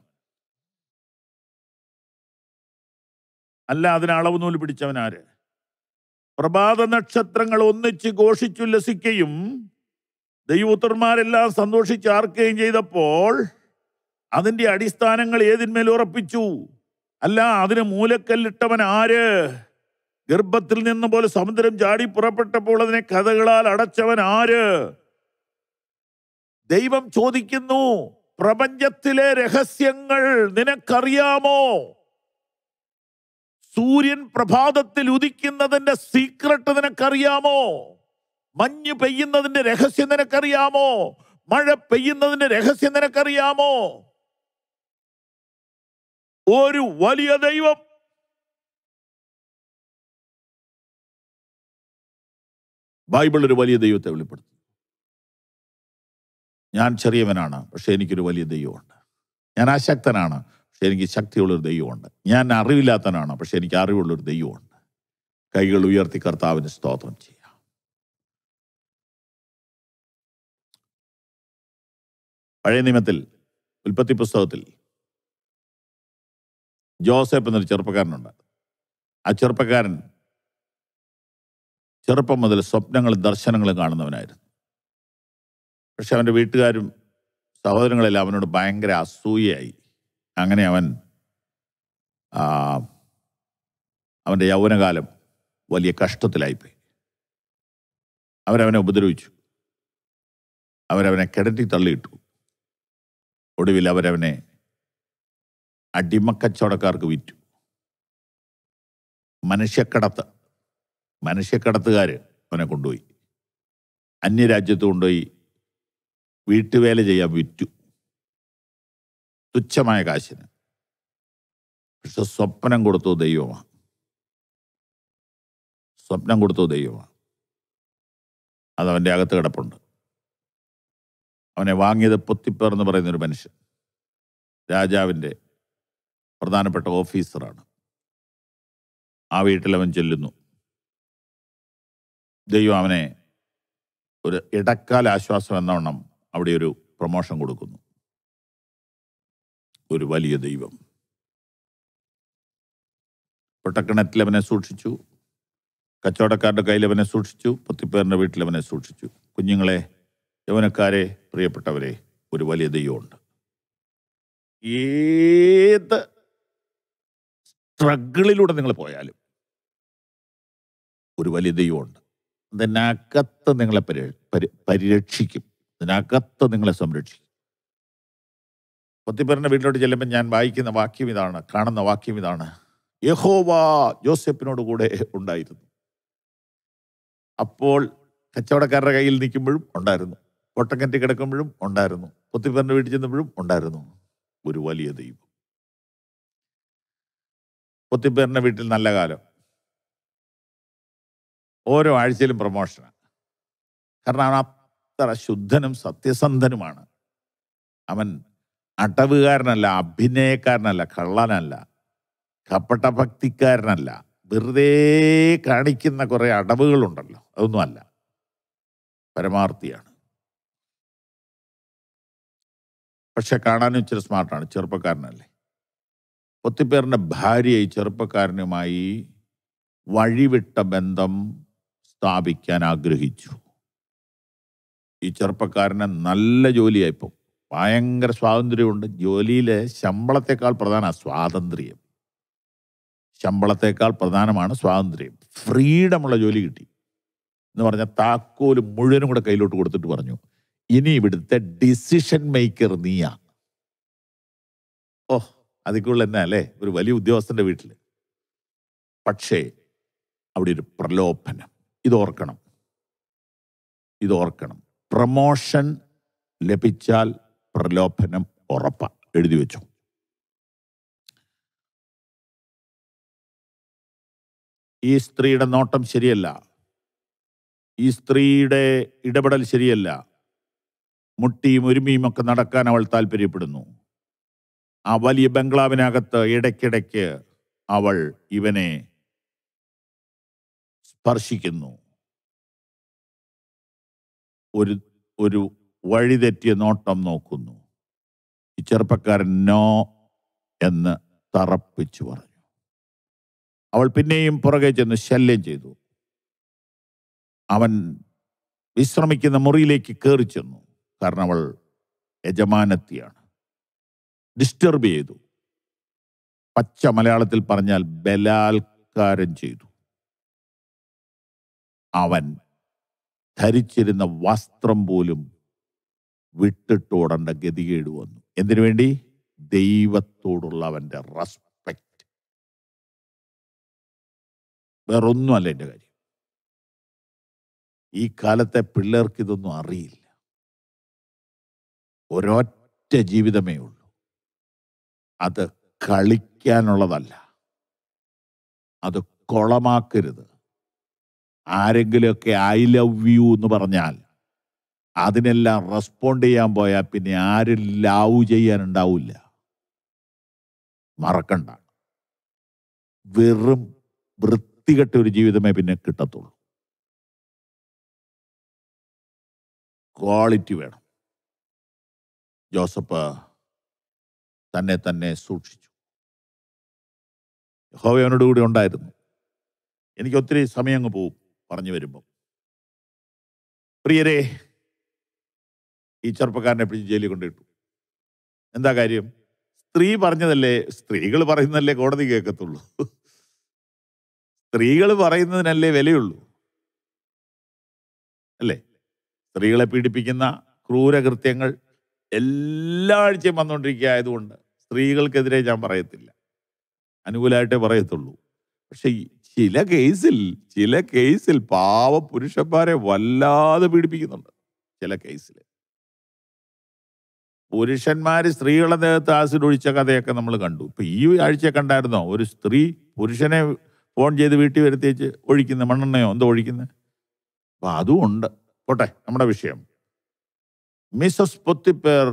അല്ല അതിന് അളവ് നൂല് പിടിച്ചവനാര് പ്രഭാത നക്ഷത്രങ്ങൾ ഒന്നിച്ച് ഘോഷിച്ചുല്ലസിക്കുകയും ദൈവപുത്രന്മാരെല്ലാം സന്തോഷിച്ച് ആർക്കുകയും ചെയ്തപ്പോൾ അതിന്റെ അടിസ്ഥാനങ്ങൾ ഏതിന്മേൽ ഉറപ്പിച്ചു അല്ല അതിന് മൂലക്കല്ലിട്ടവൻ ആര് ഗർഭത്തിൽ നിന്ന് പോലെ സമുദ്രം ചാടി പുറപ്പെട്ടപ്പോൾ അതിനെ കഥകളാൽ അടച്ചവൻ ആര് ദൈവം ചോദിക്കുന്നു പ്രപഞ്ചത്തിലെ രഹസ്യങ്ങൾ നിനക്കറിയാമോ സൂര്യൻ പ്രഭാതത്തിൽ ഉദിക്കുന്നതിന്റെ സീക്രട്ട് നിനക്കറിയാമോ മഞ്ഞ് പെയ്യുന്നതിന്റെ രഹസ്യം നിനക്കറിയാമോ മഴ പെയ്യുന്നതിന്റെ രഹസ്യം നിനക്കറിയാമോ ഒരു വലിയ ദൈവം ബൈബിൾ ഒരു വലിയ ദൈവത്തെ വെളിപ്പെടുത്തുന്നു ഞാൻ ചെറിയവനാണ് പക്ഷെ എനിക്കൊരു വലിയ ദൈവമുണ്ട് ഞാൻ അശക്തനാണ് പക്ഷെ എനിക്ക് ശക്തിയുള്ളൊരു ദൈവമുണ്ട് ഞാൻ അറിവില്ലാത്തവനാണ് പക്ഷെ എനിക്ക് അറിവുള്ളൊരു ദൈവമുണ്ട് കൈകൾ ഉയർത്തി കർത്താവിന് സ്തോത്രം ചെയ്യാം പഴയ നിയമത്തിൽ ഉൽപ്പത്തി പുസ്തകത്തിൽ ജോസഫ് എന്നൊരു ചെറുപ്പക്കാരനുണ്ട് ആ ചെറുപ്പക്കാരൻ ചെറുപ്പം മുതൽ സ്വപ്നങ്ങളും ദർശനങ്ങളും കാണുന്നവനായിരുന്നു പക്ഷെ അവൻ്റെ വീട്ടുകാരും സഹോദരങ്ങളെല്ലാം അവനോട് ഭയങ്കര അസൂയയായി അങ്ങനെ അവൻ ആ, അവൻ്റെ യൗവനകാലം വലിയ കഷ്ടത്തിലായിപ്പോയി അവരവനെ ഉപദ്രവിച്ചു അവരവനെ കിടറ്റി തള്ളിയിട്ടു ഒടുവിൽ അവരവനെ അടിമക്കച്ചവടക്കാർക്ക് വിറ്റു മനുഷ്യക്കടത്ത് മനുഷ്യക്കടത്തുകാർ അവനെ കൊണ്ടുപോയി അന്യരാജ്യത്ത് കൊണ്ടുപോയി വീട്ടുവേല ചെയ്യാൻ വിറ്റു തുച്ഛമായ കാശിന് പക്ഷെ സ്വപ്നം കൊടുത്തു ദൈവമാണ് സ്വപ്നം കൊടുത്തു ദൈവമാണ് അത് അവൻ്റെ അകത്ത് കിടപ്പുണ്ട് അവനെ വാങ്ങിയത് പൊത്തിപ്പേർ എന്ന് പറയുന്ന ഒരു മനുഷ്യൻ രാജാവിൻ്റെ പ്രധാനപ്പെട്ട ഓഫീസറാണ് ആ വീട്ടിൽ അവൻ ചെല്ലുന്നു ദൈവം അവനെ ഒരു ഇടക്കാല ആശ്വാസം എന്നവണ്ണം അവിടെ ഒരു പ്രൊമോഷൻ കൊടുക്കുന്നു ഒരു വലിയ ദൈവം പൊട്ടക്കിണറ്റിൽ അവനെ സൂക്ഷിച്ചു കച്ചവടക്കാരുടെ കയ്യിൽ അവനെ സൂക്ഷിച്ചു പൊത്തിപ്പേറിന്റെ വീട്ടിൽ അവനെ സൂക്ഷിച്ചു കുഞ്ഞുങ്ങളെ യൗവനക്കാരെ പ്രിയപ്പെട്ടവരെ ഒരു വലിയ ദൈവമുണ്ട് ഏത് സ്ട്രഗിളിലൂടെ നിങ്ങൾ പോയാലും ഒരു വലിയ ദൈവമുണ്ട് അതിനകത്ത് നിങ്ങളെ പരി പരി പരിരക്ഷിക്കും അതിനകത്ത് നിങ്ങളെ സംരക്ഷിക്കും പൊത്തിപ്പേറിന്റെ വീട്ടിലോട്ട് ചെല്ലുമ്പോൾ ഞാൻ വായിക്കുന്ന വാക്യം ഇതാണ് കാണുന്ന വാക്യം ഇതാണ് യഹോവ ജോസഫിനോട് കൂടെ ഉണ്ടായിരുന്നു അപ്പോൾ കച്ചവടക്കാരുടെ കയ്യിൽ നിൽക്കുമ്പോഴും ഉണ്ടായിരുന്നു പൊട്ടക്കറ്റി കിടക്കുമ്പോഴും ഉണ്ടായിരുന്നു പൊത്തിപ്പേറിന്റെ വീട്ടിൽ ചെന്നപ്പോഴും ഉണ്ടായിരുന്നു ഒരു വലിയ ദൈവം പൊത്തിപ്പേറിന്റെ വീട്ടിൽ നല്ല കാലം ഓരോ ആഴ്ചയിലും പ്രമോഷനാണ് കാരണം അവൻ അത്ര ശുദ്ധനും സത്യസന്ധനുമാണ് അവൻ അടവുകാരനല്ല അഭിനയക്കാരനല്ല കള്ളനല്ല കപടഭക്തിക്കാരനല്ല വെറുതെ കാണിക്കുന്ന കുറെ അടവുകളുണ്ടല്ലോ അതൊന്നുമല്ല പരമാർത്ഥിയാണ് പക്ഷെ കാണാനും ഇച്ചിരി സ്മാർട്ടാണ് ചെറുപ്പക്കാരനല്ലേ ഒത്തിപ്പേറിന്റെ ഭാര്യ ഈ ചെറുപ്പക്കാരനുമായി വഴിവിട്ട ബന്ധം സ്ഥാപിക്കാൻ ആഗ്രഹിച്ചു ഈ ചെറുപ്പക്കാരന് നല്ല ജോലിയായിപ്പോൾ ഭയങ്കര സ്വാതന്ത്ര്യമുണ്ട് ജോലിയിലെ ശമ്പളത്തെക്കാൾ പ്രധാന സ്വാതന്ത്ര്യം ശമ്പളത്തെക്കാൾ പ്രധാനമാണ് സ്വാതന്ത്ര്യം ഫ്രീഡമുള്ള ജോലി കിട്ടി എന്ന് പറഞ്ഞാൽ താക്കോല് മുഴുവനും കൂടെ കയ്യിലോട്ട് കൊടുത്തിട്ട് പറഞ്ഞു ഇനി ഇവിടുത്തെ ഡിസിഷൻ മേക്കർ നീയാ ഓ അതിക്കുള്ള തന്നെ അല്ലേ ഒരു വലിയ ഉദ്യോഗസ്ഥന്റെ വീട്ടിൽ പക്ഷേ അവിടെ ഒരു പ്രലോഭനം ഇതോർക്കണം ഇതോർക്കണം പ്രമോഷൻ ലഭിച്ചാൽ പ്രലോഭനം ഉറപ്പ എഴുതി വെച്ചു ഈ സ്ത്രീയുടെ നോട്ടം ശരിയല്ല ഈ സ്ത്രീയുടെ ഇടപെടൽ ശരിയല്ല മുട്ടിയും ഒരുമിയും ഒക്കെ നടക്കാൻ അവൾ താല്പര്യപ്പെടുന്നു ആ വലിയ ബംഗ്ലാവിനകത്ത് ഇടയ്ക്കിടയ്ക്ക് അവൾ ഇവനെ സ്പർശിക്കുന്നു ഒരു ഒരു വഴിതെറ്റിയ നോട്ടം നോക്കുന്നു ഈ ചെറുപ്പക്കാരൻ നോ എന്ന് തറപ്പിച്ചു പറഞ്ഞു അവൾ പിന്നെയും പുറകെ ചെന്ന് ശല്യം ചെയ്തു അവൻ വിശ്രമിക്കുന്ന മുറിയിലേക്ക് കയറി ചെന്നു കാരണം അവൾ യജമാനത്തിയാണ് ഡിസ്റ്റർബ് ചെയ്തു പച്ച മലയാളത്തിൽ പറഞ്ഞാൽ ബലാത്കാരം ചെയ്തു അവൻ ധരിച്ചിരുന്ന വസ്ത്രം പോലും വിട്ടിട്ടോടേണ്ട ഗതികേട് വന്നു എന്തിനു വേണ്ടി ദൈവത്തോടുള്ള അവന്റെ റെസ്പെക്ട് വേറൊന്നുമല്ല എൻ്റെ കാര്യം ഈ കാലത്തെ പിള്ളേർക്ക് ഇതൊന്നും അറിയില്ല ഒരൊറ്റ ജീവിതമേ ഉള്ളൂ അത് കളിക്കാനുള്ളതല്ല അത് കൊളമാക്കരുത് ആരെങ്കിലുമൊക്കെ ഐ ലവ് യു എന്ന് പറഞ്ഞാൽ അതിനെല്ലാം റെസ്പോണ്ട് ചെയ്യാൻ പോയാൽ പിന്നെ ആരും ലവ് ചെയ്യാനുണ്ടാവില്ല മറക്കണ്ട വെറും വൃത്തികെട്ട ഒരു ജീവിതമേ പിന്നെ കിട്ടത്തുള്ളൂ ക്വാളിറ്റി വേണം ജോസഫ് തന്നെ തന്നെ സൂക്ഷിച്ചു യഹോവ അവനോട് കൂടി ഉണ്ടായിരുന്നു എനിക്ക് ഒത്തിരി സമയം അങ്ങ് പോകും പറഞ്ഞു വരുമ്പോൾ പ്രിയരെ ഈ ചെറുപ്പക്കാരനെ പിടിച്ച് ജയിലിൽ കൊണ്ടിട്ടു എന്താ കാര്യം സ്ത്രീ പറഞ്ഞതല്ലേ സ്ത്രീകൾ പറയുന്നതല്ലേ കോടതി കേൾക്കത്തുള്ളൂ സ്ത്രീകൾ പറയുന്നതിനല്ലേ വിലയുള്ളൂ അല്ലേ സ്ത്രീകളെ പീഡിപ്പിക്കുന്ന ക്രൂരകൃത്യങ്ങൾ എല്ലാ ആഴ്ചയും വന്നുകൊണ്ടിരിക്കുക ആയതുകൊണ്ട് സ്ത്രീകൾക്കെതിരെ ഞാൻ പറയത്തില്ല അനുകൂലമായിട്ടേ പറയത്തുള്ളൂ പക്ഷെ ഈ ചില കേസിൽ ചില കേസിൽ പാവ പുരുഷന്മാരെ വല്ലാതെ പീഡിപ്പിക്കുന്നുണ്ട് ചില കേസിൽ പുരുഷന്മാര് സ്ത്രീകളുടെ ദേഹത്ത് ആസിഡ് ഒഴിച്ച കഥയൊക്കെ നമ്മൾ കണ്ടു ഇപ്പൊ ഈ ആഴ്ച കണ്ടായിരുന്നോ ഒരു സ്ത്രീ പുരുഷനെ ഫോൺ ചെയ്ത് വീട്ടിൽ വരുത്തിച്ച് ഒഴിക്കുന്ന മണ്ണെണ്ണയോ എന്തോ ഒഴിക്കുന്നത് അപ്പൊ അതും ഉണ്ട് പോട്ടെ നമ്മുടെ വിഷയം മിസസ് പൊത്തിപ്പേർ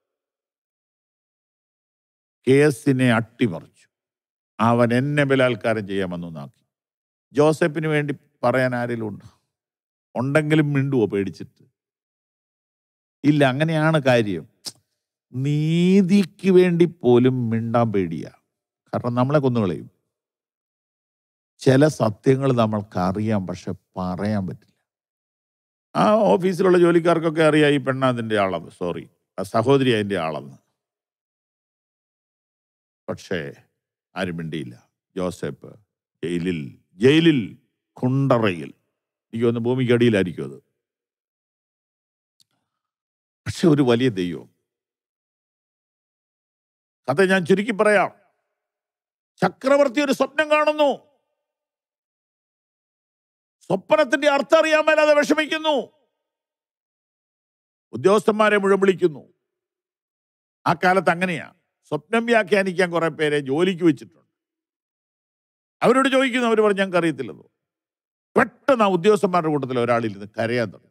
കേസിനെ അട്ടിമറിച്ചു അവൻ എന്നെ ബലാത്കാരം ചെയ്യാമെന്ന് നാക്കി ജോസഫിന് വേണ്ടി പറയാൻ ആരെങ്കിലും ഉണ്ടോ ഉണ്ടെങ്കിലും മിണ്ടുവോ പേടിച്ചിട്ട് ഇല്ല അങ്ങനെയാണ് കാര്യം നീതിക്ക് വേണ്ടി പോലും മിണ്ടാൻ പേടിയാ കാരണം നമ്മളെ കൊന്നുകളയും ചില സത്യങ്ങൾ നമ്മൾക്ക് അറിയാം പക്ഷെ പറയാൻ പറ്റില്ല ആ ഓഫീസിലുള്ള ജോലിക്കാർക്കൊക്കെ അറിയാം ഈ പെണ്ണ അതിൻ്റെ ആളെന്ന് സോറി ആ സഹോദരി അതിൻ്റെ ആളെന്ന് പക്ഷേ ആരും മിണ്ടിയില്ല ജോസഫ് ജയിലിൽ ജയിലിൽ കുണ്ടറയിൽ എനിക്ക് തോന്നുന്നു ഭൂമിക്കടിയിലായിരിക്കും അത് പക്ഷെ ഒരു വലിയ ദൈവം കഥ ഞാൻ ചുരുക്കി പറയാം ചക്രവർത്തി ഒരു സ്വപ്നം കാണുന്നു സ്വപ്നത്തിന്റെ അർത്ഥം അറിയാൻ മേലാതെ വിഷമിക്കുന്നു ഉദ്യോഗസ്ഥന്മാരെ മുഴുവൻ വിളിക്കുന്നു ആ കാലത്ത് അങ്ങനെയാ സ്വപ്നം വ്യാഖ്യാനിക്കാൻ കുറെ പേരെ ജോലിക്ക് വെച്ചിട്ടുണ്ട് അവരോട് ചോദിക്കുന്നു അവർ പറഞ്ഞു ഞങ്ങൾക്ക് അറിയത്തില്ലെന്നോ പെട്ടെന്ന് ആ ഉദ്യോഗസ്ഥന്മാരുടെ കൂട്ടത്തിൽ ഒരാളിൽ നിന്ന് കരയാൻ തുടങ്ങി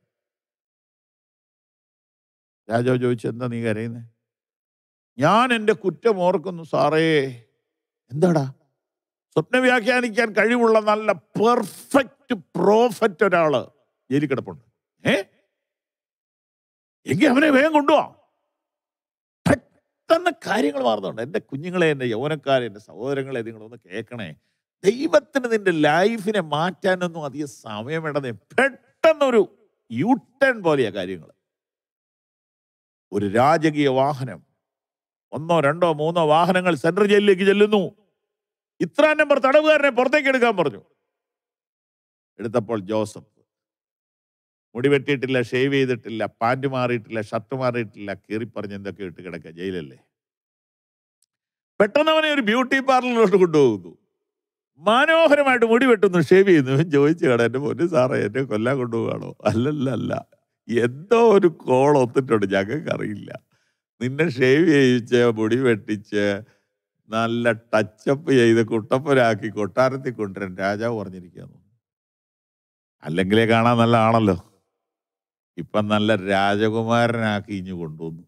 രാജാവ് ചോദിച്ചു എന്താ നീ കരയുന്നേ ഞാൻ എൻ്റെ കുറ്റം ഓർക്കുന്നു സാറേ എന്താടാ സ്വപ്നം വ്യാഖ്യാനിക്കാൻ കഴിവുള്ള നല്ല പെർഫെക്റ്റ് പ്രോഫറ്റ് ഒരാള് ജയിലിൽ കിടപ്പുണ്ട് ഏ എങ്കിൽ അവനെ വേഗം കൊണ്ടുപോവാ പെട്ടെന്ന് കാര്യങ്ങൾ മാറുന്നുണ്ട് എൻ്റെ കുഞ്ഞുങ്ങളെ എൻ്റെ യൗവനക്കാരെ എൻ്റെ സഹോദരങ്ങളെ നിങ്ങളൊന്ന് കേൾക്കണേ ദൈവത്തിന് നിന്റെ ലൈഫിനെ മാറ്റാനൊന്നും അധികം സമയം വേണ്ടതേ പെട്ടെന്നൊരു യു ടേൺ പോലെയാ കാര്യങ്ങൾ ഒരു രാജകീയ വാഹനം ഒന്നോ രണ്ടോ മൂന്നോ വാഹനങ്ങൾ സെൻട്രൽ ജയിലിലേക്ക് ചെല്ലുന്നു ഇത്ര നമ്പർ തടവുകാരനെ പുറത്തേക്ക് എടുക്കാൻ പറഞ്ഞു എടുത്തപ്പോൾ ജോസഫ് മുടി വെട്ടിയിട്ടില്ല ഷേവ് ചെയ്തിട്ടില്ല പാൻറ് മാറിയിട്ടില്ല ഷർട്ട് മാറിയിട്ടില്ല കീറിപ്പറഞ്ഞ് എന്തൊക്കെ ഇട്ട് കിടക്കുക ജയിലല്ലേ പെട്ടെന്ന് അവനെ ഒരു ബ്യൂട്ടി പാർലറിലോട്ട് കൊണ്ടുപോകുന്നു മനോഹരമായിട്ട് മുടി വെട്ടുന്നു ഷേവ് ചെയ്യുന്നു ഇവൻ ചോദിച്ചു കേടാ എന്റെ പൊന്നു സാറേ എന്നെ കൊല്ലാൻ കൊണ്ടുപോകാണോ അല്ലല്ല അല്ല എന്തോ ഒരു കോൾ ഒത്തിട്ടുണ്ട് ഞങ്ങൾക്ക് അറിയില്ല നിന്നെ ഷേവ് ചെയ്യിച്ച് മുടി വെട്ടിച്ച് നല്ല ടച്ചപ്പ് ചെയ്ത് കുട്ടപ്പനാക്കി കൊട്ടാരത്തിൽ കൊണ്ടുവരാൻ രാജാവ് പറഞ്ഞിരിക്കുന്നു അല്ലെങ്കിലേ കാണാൻ നല്ല ആണല്ലോ ഇപ്പം നല്ല രാജകുമാരനാക്കി ഇഞ്ഞു കൊണ്ടുവന്നു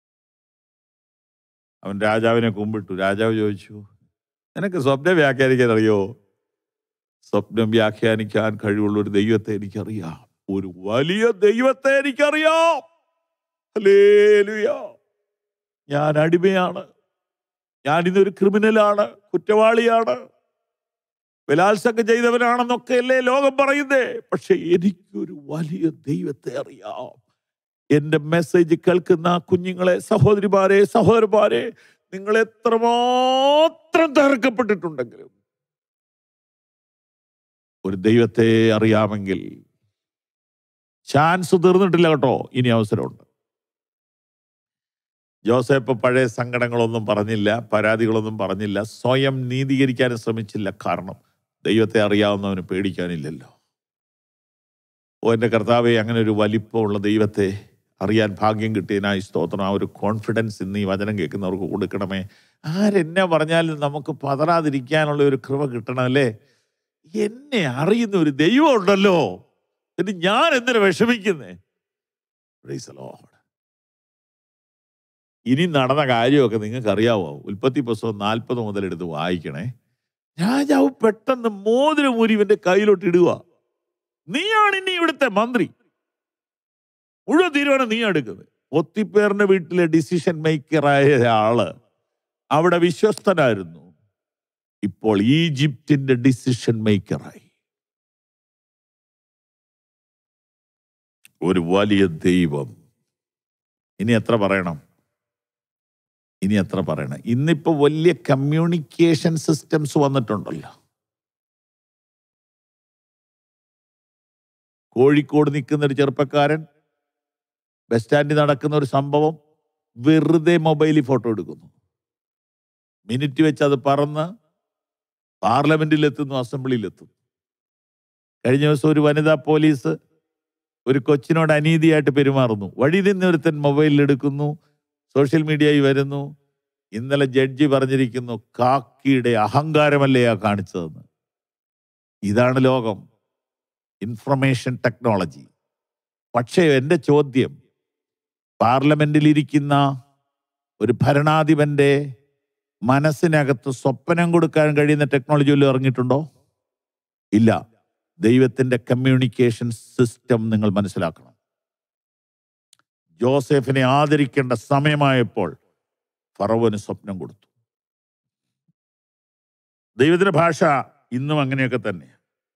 അവൻ രാജാവിനെ കുമ്പിട്ടു രാജാവ് ചോദിച്ചു നിനക്ക് സ്വപ്നം വ്യാഖ്യാനിക്കാൻ അറിയോ സ്വപ്നം വ്യാഖ്യാനിക്കാൻ കഴിവുള്ള ഒരു ദൈവത്തെ എനിക്കറിയാം ഒരു വലിയ ദൈവത്തെ എനിക്കറിയാം ഹല്ലേലൂയ. ഞാൻ അടിമയാണ് ഞാൻ ഇന്നൊരു ക്രിമിനലാണ് കുറ്റവാളിയാണ് ബലാത്സംഗം ചെയ്തവനാണെന്നൊക്കെ അല്ലേ ലോകം പറയുന്നേ പക്ഷെ എനിക്കൊരു വലിയ ദൈവത്തെ അറിയാം എന്റെ മെസ്സേജ് കേൾക്കുന്ന കുഞ്ഞുങ്ങളെ സഹോദരിമാരെ സഹോദരന്മാരെ നിങ്ങൾ എത്രമാത്രം തകർക്കപ്പെട്ടിട്ടുണ്ടെങ്കിലും ഒരു ദൈവത്തെ അറിയാമെങ്കിൽ ചാൻസ് തീർന്നിട്ടില്ല കേട്ടോ ഇനി അവസരമുണ്ട് ജോസഫ് പഴയ സങ്കടങ്ങളൊന്നും പറഞ്ഞില്ല പരാതികളൊന്നും പറഞ്ഞില്ല സ്വയം നീതീകരിക്കാനും ശ്രമിച്ചില്ല കാരണം ദൈവത്തെ അറിയാവുന്നവന് പേടിക്കാനില്ലല്ലോ ഓ എൻ്റെ കർത്താവെ അങ്ങനെ ഒരു വലിപ്പമുള്ള ദൈവത്തെ അറിയാൻ ഭാഗ്യം കിട്ടിയതിനായി സ്തോത്രം ആ ഒരു കോൺഫിഡൻസ് ഇന്ന് ഈ വചനം കേൾക്കുന്നവർക്ക് കൊടുക്കണമേ ആരെന്നെ പറഞ്ഞാലും നമുക്ക് പതറാതിരിക്കാനുള്ള ഒരു കൃപ കിട്ടണമല്ലേ എന്നെ അറിയുന്ന ഒരു ദൈവം ഉണ്ടല്ലോ എന്നിട്ട് ഞാൻ എന്തിനു വിഷമിക്കുന്നേ Praise the Lord. ഇനി നടന്ന കാര്യമൊക്കെ നിങ്ങൾക്ക് അറിയാവോ ഉൽപ്പത്തി പുസ്തകം നാൽപ്പത് മുതൽ എടുത്ത് വായിക്കണേ രാജാവ് പെട്ടെന്ന് മോതിരം ഊരി ഇവന്റെ കയ്യിലോട്ട് ഇടുക നീയാണ് ഇനി ഇവിടുത്തെ മന്ത്രി മുഴുവൻ തീരുമാനം നീ എടുക്കുന്നത് ഒത്തിപ്പേറിന്റെ വീട്ടിലെ ഡിസിഷൻ മേക്കറായ ആള് അവിടെ വിശ്വസ്തനായിരുന്നു ഇപ്പോൾ ഈജിപ്തിന്റെ ഡിസിഷൻ മേക്കറായി ഒരു വലിയ ദൈവം ഇനി എത്ര പറയണം ഇനി എത്ര പറയണം ഇന്നിപ്പോ വലിയ കമ്മ്യൂണിക്കേഷൻ സിസ്റ്റംസ് വന്നിട്ടുണ്ടല്ലോ കോഴിക്കോട് നിൽക്കുന്ന ഒരു ചെറുപ്പക്കാരൻ ബസ് സ്റ്റാൻഡിൽ നടക്കുന്ന ഒരു സംഭവം വെറുതെ മൊബൈലിൽ ഫോട്ടോ എടുക്കുന്നു മിനിറ്റ് വെച്ച് അത് പറന്ന് പാർലമെന്റിലെത്തുന്നു അസംബ്ലിയിലെത്തുന്നു കഴിഞ്ഞ ദിവസം ഒരു വനിതാ പോലീസ് ഒരു കൊച്ചിനോട് അനീതിയായിട്ട് പെരുമാറുന്നു വഴി നിന്നൊരുത്തൻ മൊബൈലിൽ എടുക്കുന്നു സോഷ്യൽ മീഡിയയിൽ വരുന്നു ഇന്നലെ ജഡ്ജി പറഞ്ഞിരിക്കുന്നു കാക്കിയുടെ അഹങ്കാരമല്ലേ ആ കാണിച്ചതെന്ന് ഇതാണ് ലോകം ഇൻഫർമേഷൻ ടെക്നോളജി പക്ഷേ എൻ്റെ ചോദ്യം പാർലമെന്റിൽ ഇരിക്കുന്ന ഒരു ഭരണാധിപന്റെ മനസ്സിനകത്ത് സ്വപ്നം കൊടുക്കാൻ കഴിയുന്ന ടെക്നോളജി വല്ലതും ഇറങ്ങിയിട്ടുണ്ടോ ഇല്ല ദൈവത്തിന്റെ കമ്മ്യൂണിക്കേഷൻ സിസ്റ്റം നിങ്ങൾ മനസ്സിലാക്കണം ജോസഫിനെ ആദരിക്കേണ്ട സമയമായപ്പോൾ ഫറവന് സ്വപ്നം കൊടുത്തു ദൈവത്തിന്റെ ഭാഷ ഇന്നും അങ്ങനെയൊക്കെ തന്നെ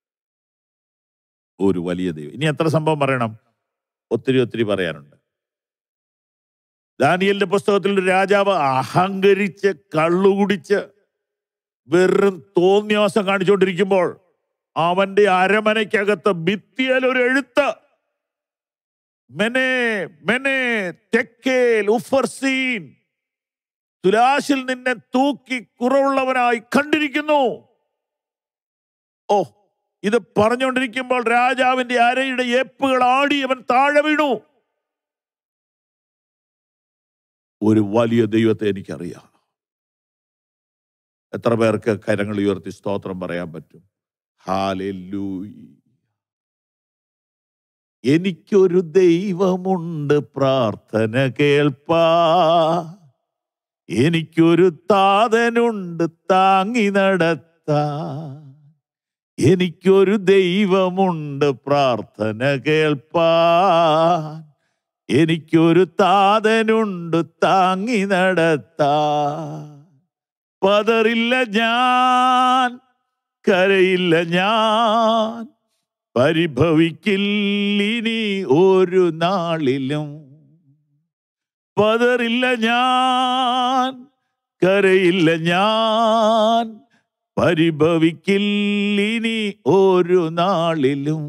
ഒരു വലിയ ദൈവം ഇനി എത്ര സംഭവം പറയണം ഒത്തിരി ഒത്തിരി പറയാനുണ്ട് ദാനിയലിന്റെ പുസ്തകത്തിൽ ഒരു രാജാവ് അഹങ്കരിച്ച് കള്ളുകുടിച്ച് വെറും തോന്നിയാസം കാണിച്ചുകൊണ്ടിരിക്കുമ്പോൾ അവന്റെ അരമനയ്ക്കകത്ത് ഭിത്തിയിൽ ഒരു എഴുത്ത് മെനെ മെനെ തെക്കേൽ ഉഫർസീൻ തുലാശിൽ നിന്നെ തൂക്കി കുറവുള്ളവനായി കണ്ടിരിക്കുന്നു ഓ ഇത് പറഞ്ഞുകൊണ്ടിരിക്കുമ്പോൾ രാജാവിന്റെ അരയുടെ ഏപ്പുകൾ ആടി അവൻ താഴെ വീണു ഒരു വലിയ ദൈവത്തെ എനിക്കറിയാം എത്ര പേർക്ക് കരങ്ങൾ ഉയർത്തി സ്തോത്രം പറയാൻ പറ്റും ഹാലൂയി എനിക്കൊരു ദൈവമുണ്ട് പ്രാർത്ഥന കേൾപ്പാ എനിക്കൊരു താതനുണ്ട് താങ്ങി നടത്താ എനിക്കൊരു ദൈവമുണ്ട് പ്രാർത്ഥന കേൾപ്പാൻ എനിക്കൊരു താതനുണ്ട് താങ്ങി നടത്താ പതറില്ല ഞാൻ കരയില്ല ഞാൻ പരിഭവിക്കില്ലിനി ഒരു നാളിലും പതറില്ല ഞാൻ കരയില്ല ഞാൻ പരിഭവിക്കില്ലിനി ഒരു നാളിലും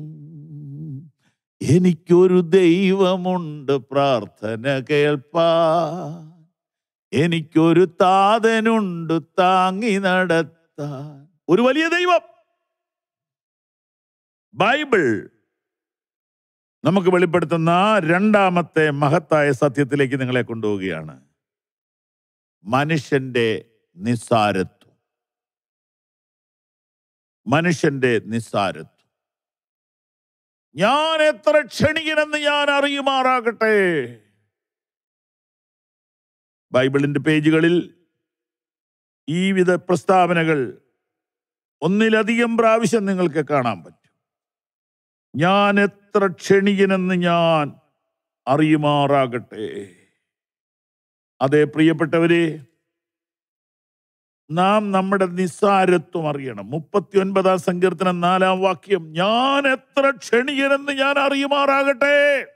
എനിക്കൊരു ദൈവമുണ്ട് പ്രാർത്ഥന കേൾപ്പാ എനിക്കൊരു താതനുണ്ട് താങ്ങി നടത്താൻ ഒരു വലിയ ദൈവം ബൈബിൾ നമുക്ക് വെളിപ്പെടുത്തുന്ന രണ്ടാമത്തെ മഹത്തായ സത്യത്തിലേക്ക് നിങ്ങളെ കൊണ്ടുപോവുകയാണ് മനുഷ്യന്റെ നിസ്സാരത്വം മനുഷ്യന്റെ നിസ്സാരത്വം ഞാൻ എത്ര ക്ഷണികനെന്ന് ഞാൻ അറിയുമാറാകട്ടെ ബൈബിളിന്റെ പേജുകളിൽ ഈ വിധ പ്രസ്താവനകൾ ഒന്നിലധികം പ്രാവശ്യം നിങ്ങൾക്ക് കാണാൻ പറ്റും ഞാൻ എത്ര ക്ഷണികനെന്ന് ഞാൻ അറിയുമാറാകട്ടെ അതെ പ്രിയപ്പെട്ടവരെ നാം നമ്മുടെ നിസ്സാരത്വം അറിയണം മുപ്പത്തി ഒൻപതാം സങ്കീർത്തനം നാലാം വാക്യം ഞാൻ എത്ര ക്ഷണികനെന്ന് ഞാൻ അറിയുമാറാകട്ടെ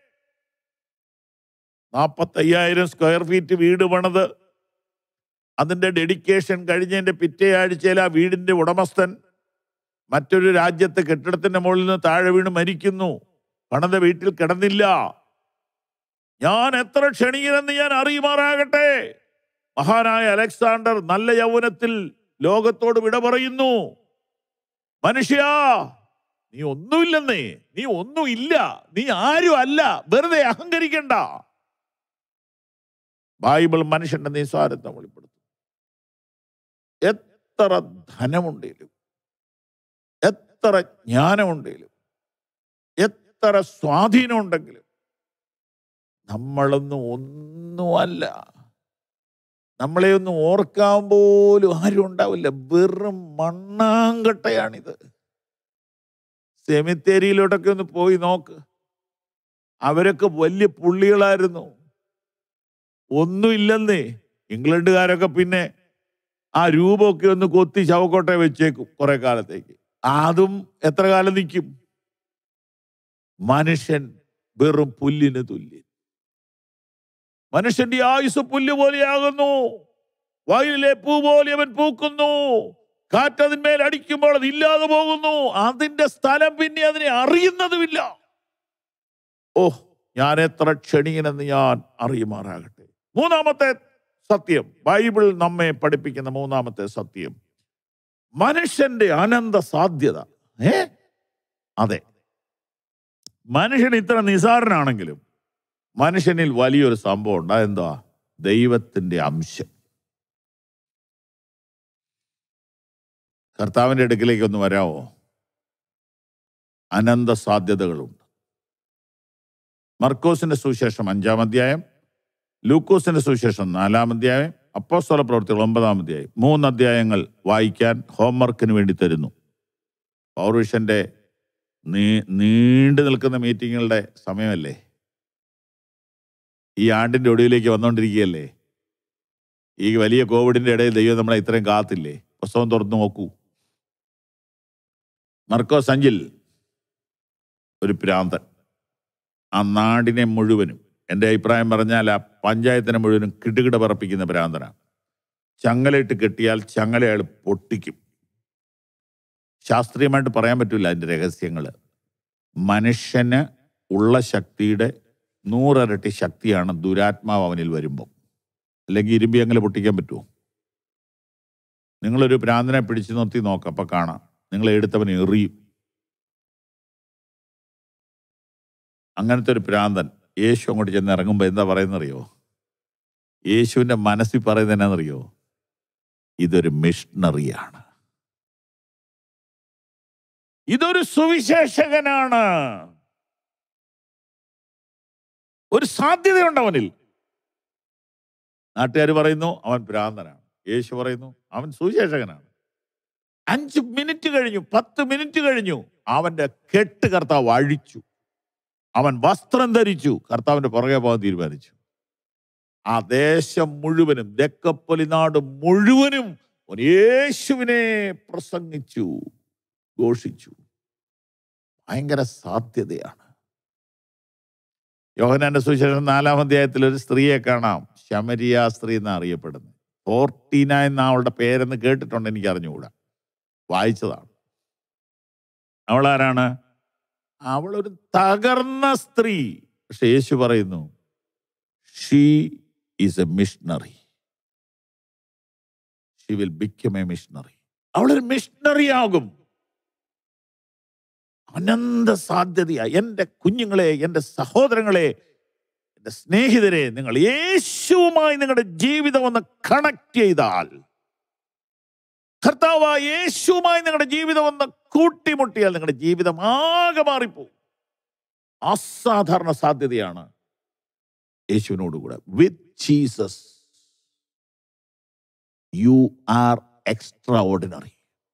നാൽപ്പത്തയ്യായിരം സ്ക്വയർ ഫീറ്റ് വീട് പണിത് അതിന്റെ ഡെഡിക്കേഷൻ കഴിഞ്ഞതിന്റെ പിറ്റേ ആഴ്ചയിൽ ആ വീടിന്റെ ഉടമസ്ഥൻ മറ്റൊരു രാജ്യത്തെ കെട്ടിടത്തിന്റെ മുകളിൽ നിന്ന് താഴെ വീണ് മരിക്കുന്നു പണിത വീട്ടിൽ കിടന്നില്ല ഞാൻ എത്ര ക്ഷണികനെന്ന് ഞാൻ അറിയുമാറാകട്ടെ മഹാനായ അലക്സാണ്ടർ നല്ല യൗവനത്തിൽ ലോകത്തോട് വിട പറയുന്നു മനുഷ്യ നീ ഒന്നുമില്ലെന്നേ നീ ഒന്നുമില്ല നീ ആരും അല്ല വെറുതെ അഹങ്കരിക്കണ്ട ബൈബിൾ മനുഷ്യന്റെ നിസ്സാരത്വം വെളിപ്പെടുത്തും എത്ര ധനമുണ്ടെങ്കിലും എത്ര ജ്ഞാനമുണ്ടെങ്കിലും എത്ര സ്വാധീനമുണ്ടെങ്കിലും നമ്മളൊന്നും ഒന്നുമല്ല നമ്മളെ ഒന്നും ഓർക്കാൻ പോലും ആരും ഉണ്ടാവില്ല വെറും മണ്ണാങ്കട്ടയാണിത് സെമിത്തേരിയിലോട്ടൊക്കെ ഒന്ന് പോയി നോക്ക് അവരൊക്കെ വലിയ പുള്ളികളായിരുന്നു ഒന്നുമില്ലെന്നേ ഇംഗ്ലണ്ടുകാരൊക്കെ പിന്നെ ആ രൂപമൊക്കെ ഒന്ന് കൊത്തി ശവക്കോട്ടെ വെച്ചേക്കും കുറെ കാലത്തേക്ക് അതും എത്ര കാലം നിൽക്കും മനുഷ്യൻ വെറും പുല്ലിന് തുല്യൻ മനുഷ്യന്റെ ആയുസ് പുല്ല് പോലെയാകുന്നു വയലിലെ പൂ പോലെ അവൻ പൂക്കുന്നു കാറ്റതിന്മേൽ അടിക്കുമ്പോൾ അത് ഇല്ലാതെ പോകുന്നു അതിന്റെ സ്ഥലം പിന്നെ അതിനെ അറിയുന്നതുമില്ല ഓ ഞാൻ എത്ര ക്ഷണികനെന്ന് ഞാൻ അറിയുമാറാകട്ടെ മൂന്നാമത്തെ സത്യം ബൈബിൾ നമ്മെ പഠിപ്പിക്കുന്ന മൂന്നാമത്തെ സത്യം മനുഷ്യന്റെ അനന്ത സാധ്യത ഏ അതെ മനുഷ്യൻ ഇത്ര നിസാരനാണെങ്കിലും മനുഷ്യനിൽ വലിയൊരു സംഭവം ഉണ്ട് അതെന്താ ദൈവത്തിന്റെ അംശം കർത്താവിന്റെ അടുക്കിലേക്ക് ഒന്ന് വരാമോ അനന്ത സാധ്യതകളുണ്ട് മർക്കോസിന്റെ സുവിശേഷം അഞ്ചാം അധ്യായം ലൂക്കോസിന്റെ സുവിശേഷം നാലാം അധ്യായം അപ്പോസ്തല പ്രവർത്തികൾ ഒമ്പതാം അധ്യായം മൂന്ന് അധ്യായങ്ങൾ വായിക്കാൻ ഹോംവർക്കിന് വേണ്ടി തരുന്നു പൗരുഷന്റെ നീ നീണ്ടു നിൽക്കുന്ന മീറ്റിങ്ങുകളുടെ സമയമല്ലേ ഈ ആണ്ടിന്റെ ഒടുവിലേക്ക് വന്നുകൊണ്ടിരിക്കുകയല്ലേ ഈ വലിയ കോവിഡിന്റെ ഇടയിൽ ദൈവം നമ്മളെ ഇത്രയും കാത്തില്ലേ പുസ്തകം തുറന്നു നോക്കൂ മർക്കോസ് അഞ്ചിൽ ഒരു പ്രാന്തൻ ആ നാടിനെ മുഴുവനും എൻ്റെ അഭിപ്രായം പറഞ്ഞാൽ ആ പഞ്ചായത്തിനെ മുഴുവനും കിടുകിട പറപ്പിക്കുന്ന ഭ്രാന്തനാണ് ചങ്ങലയിട്ട് കെട്ടിയാൽ ചങ്ങല അയാൾ പൊട്ടിക്കും ശാസ്ത്രീയമായിട്ട് പറയാൻ പറ്റില്ല അതിൻ്റെ രഹസ്യങ്ങൾ മനുഷ്യന് ഉള്ള ശക്തിയുടെ നൂറരട്ടി ശക്തിയാണ് ദുരാത്മാവ് അവനിൽ വരുമ്പോൾ അല്ലെങ്കിൽ ഇരുമ്പി അങ്ങനെ പൊട്ടിക്കാൻ പറ്റുമോ നിങ്ങളൊരു ഭ്രാന്തനെ പിടിച്ചു നിർത്തി നോക്കാം അപ്പം കാണാം നിങ്ങൾ എടുത്തവൻ എറിയും അങ്ങനത്തെ ഒരു ഭ്രാന്തൻ യേശു അങ്ങോട്ട് ചെന്ന് ഇറങ്ങുമ്പോൾ എന്താ പറയുന്നറിയോ യേശുവിൻ്റെ മനസ്സിൽ പറയുന്നത് എന്നാണെന്നറിയോ ഇതൊരു മിഷണറിയാണ് ഇതൊരു സുവിശേഷകനാണ് ഒരു സാധ്യതയുണ്ട് അവനിൽ നാട്ടുകാർ പറയുന്നു അവൻ ഭ്രാന്തനാണ് യേശു പറയുന്നു അവൻ സുവിശേഷകനാണ് അഞ്ച് മിനിറ്റ് കഴിഞ്ഞു പത്ത് മിനിറ്റ് കഴിഞ്ഞു അവന്റെ കെട്ട് കർത്താവ് അഴിച്ചു അവൻ വസ്ത്രം ധരിച്ചു കർത്താവിന്റെ പുറകെ പോകാൻ തീരുമാനിച്ചു ആ ദേശം മുഴുവനും ദക്കപ്പൊലി നാട് മുഴുവനും അവൻ യേശുവിനെ പ്രസംഗിച്ചു ഘോഷിച്ചു ഭയങ്കര സാധ്യതയാണ് യോഹനാന്റെ സുവിശേഷം നാലാം അധ്യായത്തിൽ ഒരു സ്ത്രീയെ കാണാം ശമരിയ സ്ത്രീ എന്നാ അറിയപ്പെടുന്നത് ഫോർട്ടീന എന്ന അവളുടെ പേരെന്ന് കേട്ടിട്ടുണ്ട് എനിക്ക് അറിഞ്ഞുകൂടാ വായിച്ചതാണ് അവൾ ആരാണ് അവളൊരു തകർന്ന സ്ത്രീ പക്ഷെ യേശു പറയുന്നു she is a missionary she will become a missionary അവളൊരു മിഷണറി ആകും അനന്ത സാധ്യതയാ എൻ്റെ കുഞ്ഞുങ്ങളെ എൻ്റെ സഹോദരങ്ങളെ എൻ്റെ സ്നേഹിതരെ നിങ്ങൾ യേശുവുമായി നിങ്ങളുടെ ജീവിതം ഒന്ന് കണക്ട് ചെയ്താൽ കർത്താവ് യേശുവുമായി നിങ്ങളുടെ ജീവിതം ഒന്ന് കൂട്ടിമുട്ടിയാൽ നിങ്ങളുടെ ജീവിതം ആകെ മാറിപ്പോകും അസാധാരണ സാധ്യതയാണ് യേശുവിനോടുകൂടെ with Jesus you are extraordinary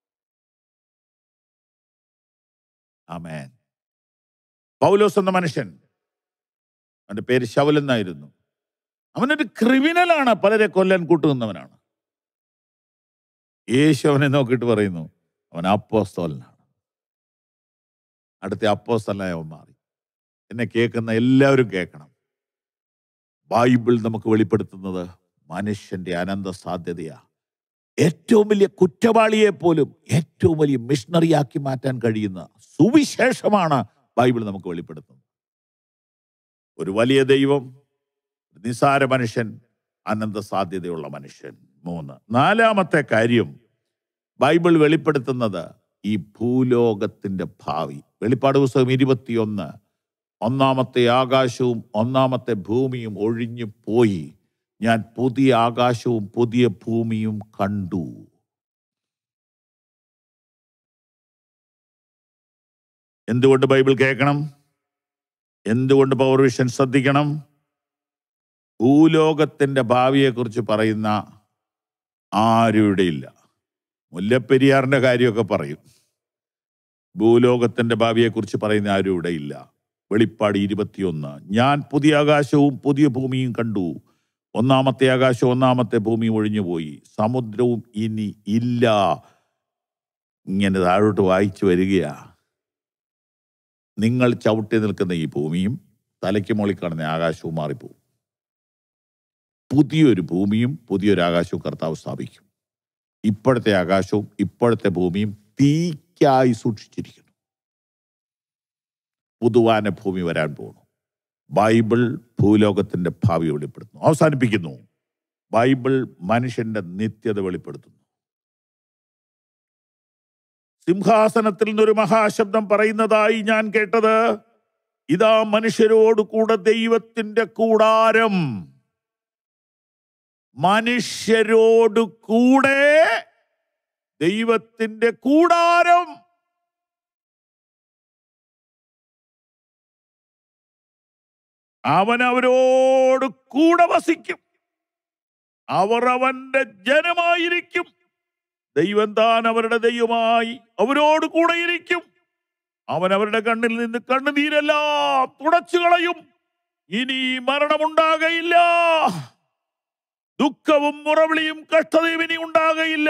amen പൗലോസ് എന്ന മനുഷ്യൻ അവന്റെ പേര് ശവൽ എന്നായിരുന്നു അവനൊരു ക്രിമിനലാണ് പലരെ കൊല്ലാൻ കൂട്ടുനിന്നവനാണ് യേശു അവനെ നോക്കിയിട്ട് പറയുന്നു അവൻ അപ്പോസ്തോലനാണ് അടുത്ത അപ്പോസ്തലനായി അവൻ മാറി എന്നെ കേൾക്കുന്ന എല്ലാവരും കേൾക്കണം ബൈബിൾ നമുക്ക് വെളിപ്പെടുത്തുന്നത് മനുഷ്യന്റെ അനന്ത സാധ്യതയാ ഏറ്റവും വലിയ കുറ്റവാളിയെ പോലും ഏറ്റവും വലിയ മിഷണറിയാക്കി മാറ്റാൻ കഴിയുന്ന സുവിശേഷമാണ് ബൈബിൾ നമുക്ക് വെളിപ്പെടുത്തുന്നത് ഒരു വലിയ ദൈവം നിസാര മനുഷ്യൻ അനന്ത സാധ്യതയുള്ള മനുഷ്യൻ മൂന്ന് നാലാമത്തെ കാര്യം ബൈബിൾ വെളിപ്പെടുത്തുന്നത് ഈ ഭൂലോകത്തിന്റെ ഭാവി വെളിപ്പാട് പുസ്തകം ഇരുപത്തിയൊന്ന് ഒന്നാമത്തെ ആകാശവും ഒന്നാമത്തെ ഭൂമിയും ഒഴിഞ്ഞു പോയി ഞാൻ പുതിയ ആകാശവും പുതിയ ഭൂമിയും കണ്ടു എന്തുകൊണ്ട് ബൈബിൾ കേൾക്കണം എന്തുകൊണ്ട് പവർ വിഷൻ ശ്രദ്ധിക്കണം ഭൂലോകത്തിന്റെ ഭാവിയെക്കുറിച്ച് പറയുന്ന ആരും ഇവിടെയില്ല മുല്ലപ്പെരിയാറിന്റെ കാര്യമൊക്കെ പറയും ഭൂലോകത്തിന്റെ ഭാവിയെക്കുറിച്ച് പറയുന്ന ആരും ഇവിടെയില്ല വെളിപ്പാട് ഇരുപത്തിയൊന്ന് ഞാൻ പുതിയ ആകാശവും പുതിയ ഭൂമിയും കണ്ടു ഒന്നാമത്തെ ആകാശം ഒന്നാമത്തെ ഭൂമി ഒഴിഞ്ഞുപോയി സമുദ്രവും ഇനി ഇല്ല ഇങ്ങനെ താഴോട്ട് വായിച്ചു വരികയാ നിങ്ങൾ ചവിട്ടി നിൽക്കുന്ന ഈ ഭൂമിയും തലയ്ക്ക് മുകളിൽ കാണുന്ന ആകാശവും മാറിപ്പോവും പുതിയൊരു ഭൂമിയും പുതിയൊരു ആകാശവും കർത്താവ് സ്ഥാപിക്കും ഇപ്പോഴത്തെ ആകാശവും ഇപ്പോഴത്തെ ഭൂമിയും തീക്കായി സൂക്ഷിച്ചിരിക്കുന്നു പുതുവാന ഭൂമി വരാൻ പോകുന്നു ബൈബിൾ ഭൂലോകത്തിന്റെ ഭാവി വെളിപ്പെടുത്തുന്നു അവസാനിപ്പിക്കുന്നു ബൈബിൾ മനുഷ്യന്റെ നിത്യത വെളിപ്പെടുത്തുന്നു സിംഹാസനത്തിൽ നിന്നൊരു മഹാശബ്ദം പറയുന്നതായി ഞാൻ കേട്ടത് ഇതാ മനുഷ്യരോട് കൂടെ ദൈവത്തിന്റെ കൂടാരം മനുഷ്യരോട് കൂടെ ദൈവത്തിന്റെ കൂടാരം അവൻ അവരോട് കൂടെ വസിക്കും അവർ അവന്റെ ജനമായിരിക്കും ദൈവം താൻ അവരുടെ ദൈവമായി അവരോട് കൂടെ ഇരിക്കും അവൻ അവരുടെ കണ്ണിൽ നിന്ന് കണ്ണുനീരെല്ലാം തുടച്ചു കളയും ഇനി മരണമുണ്ടാകയില്ല ദുഃഖവും മുറവിളിയും കഷ്ടതയും ഇനി ഉണ്ടാകയില്ല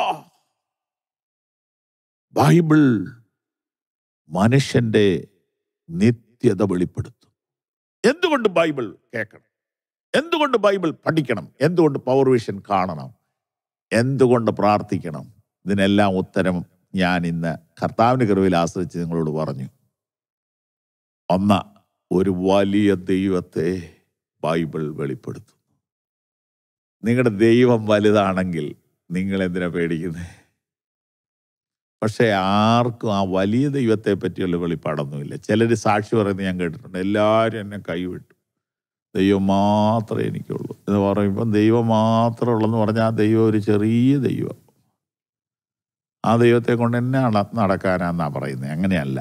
ബൈബിൾ മനുഷ്യന്റെ നിത്യത വെളിപ്പെടുത്തും എന്തുകൊണ്ട് ബൈബിൾ കേൾക്കണം എന്തുകൊണ്ട് ബൈബിൾ പഠിക്കണം എന്തുകൊണ്ട് പവർ വിഷൻ കാണണം എന്തുകൊണ്ട് പ്രാർത്ഥിക്കണം ഇതിനെല്ലാം ഉത്തരം ഞാൻ ഇന്ന് കർത്താവിന്റെ കൃപയിൽ ആശ്രയിച്ച് നിങ്ങളോട് പറഞ്ഞു ഒന്ന് ഒരു വലിയ ദൈവത്തെ ബൈബിൾ വെളിപ്പെടുത്തും നിങ്ങളുടെ ദൈവം വലുതാണെങ്കിൽ നിങ്ങൾ എന്തിനാ പേടിക്കുന്നത് പക്ഷെ ആർക്കും ആ വലിയ ദൈവത്തെ പറ്റിയുള്ള വെളിപ്പാടൊന്നുമില്ല ചിലർ സാക്ഷി പറയുന്നത് ഞാൻ കേട്ടിട്ടുണ്ട് എല്ലാവരും എന്നെ കൈവിട്ടു ദൈവം മാത്രമേ എനിക്കുള്ളൂ എന്ന് പറയുമ്പം ദൈവം മാത്രമേ ഉള്ളെന്ന് പറഞ്ഞാൽ ആ ദൈവം ഒരു ചെറിയ ദൈവം ആ ദൈവത്തെ കൊണ്ട് എന്നെ നട- നടക്കാനാന്നാ പറയുന്നത് അങ്ങനെയല്ല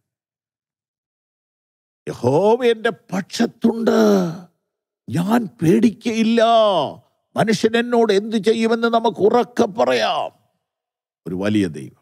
യഹോവ എന്റെ പക്ഷത്തുണ്ട് ഞാൻ പേടിക്കയില്ല മനുഷ്യൻ എന്നോട് എന്തു ചെയ്യുമെന്ന് നമുക്ക് ഉറക്കെ പറയാം ഒരു വലിയ ദൈവം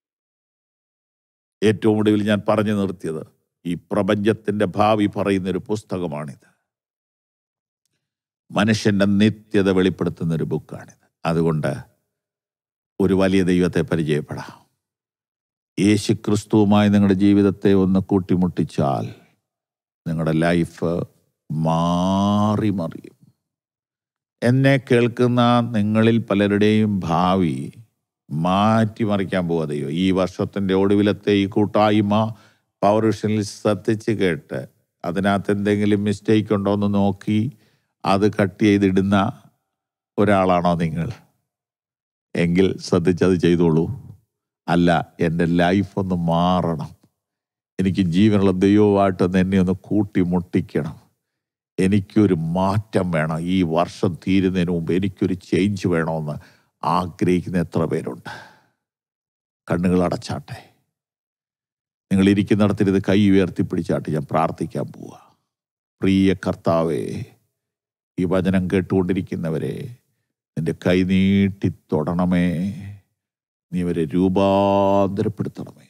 ഏറ്റവും ഒടുവിൽ ഞാൻ പറഞ്ഞു നിർത്തിയത് ഈ പ്രപഞ്ചത്തിന്റെ ഭാവി പറയുന്ന ഒരു പുസ്തകമാണിത് മനുഷ്യന്റെ നിത്യത വെളിപ്പെടുത്തുന്ന ഒരു ബുക്കാണിത് അതുകൊണ്ട് ഒരു വലിയ ദൈവത്തെ പരിചയപ്പെടാം യേശു ക്രിസ്തുവുമായി നിങ്ങളുടെ ജീവിതത്തെ ഒന്ന് കൂട്ടിമുട്ടിച്ചാൽ നിങ്ങളുടെ ലൈഫ് മാറി മറിയും എന്നെ കേൾക്കുന്ന നിങ്ങളിൽ പലരുടെയും ഭാവി മാറ്റിമറിക്കാൻ പോവുക ദൈവം ഈ വർഷത്തിൻ്റെ ഒടുവിലത്തെ ഈ കൂട്ടായ്മ പവർ വിഷനിൽ ശ്രദ്ധിച്ച് കേട്ട് അതിനകത്ത് എന്തെങ്കിലും മിസ്റ്റേക്ക് ഉണ്ടോ എന്ന് നോക്കി അത് കട്ട് ചെയ്തിടുന്ന ഒരാളാണോ നിങ്ങൾ എങ്കിൽ ശ്രദ്ധിച്ചത് ചെയ്തോളൂ അല്ല എൻ്റെ ലൈഫ് ഒന്ന് മാറണം എനിക്ക് ജീവനുള്ള ദൈവമായിട്ടൊന്ന് എന്നെ ഒന്ന് കൂട്ടി മുട്ടിക്കണം എനിക്കൊരു മാറ്റം വേണം ഈ വർഷം തീരുന്നതിന് മുമ്പ് എനിക്കൊരു ചേഞ്ച് വേണമെന്ന് ആഗ്രഹിക്കുന്ന എത്ര പേരുണ്ട് കണ്ണുകൾ അടച്ചാട്ടെ നിങ്ങൾ ഇരിക്കുന്നിടത്തിൽ ഇത് കൈ ഉയർത്തിപ്പിടിച്ചാട്ടെ ഞാൻ പ്രാർത്ഥിക്കാൻ പോവുക പ്രിയ കർത്താവേ ഈ വചനം കേട്ടുകൊണ്ടിരിക്കുന്നവരെ നിന്റെ കൈ നീട്ടി തൊടണമേ നീ അവരെ രൂപാന്തരപ്പെടുത്തണമേ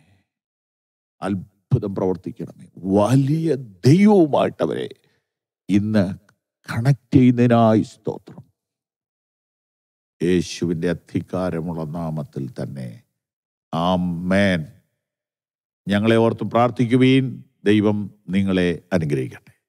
അത്ഭുതം പ്രവർത്തിക്കണമേ വലിയ ദൈവവുമായിട്ട് അവരെ ഇന്ന് കണക്ട് ചെയ്യുന്നതിനായി സ്തോത്രം യേശുവിൻ്റെ അധികാരമുള്ള നാമത്തിൽ തന്നെ ആ മേൻ ഞങ്ങളെ ഓർത്ത് പ്രാർത്ഥിക്കുവീൻ ദൈവം നിങ്ങളെ അനുഗ്രഹിക്കട്ടെ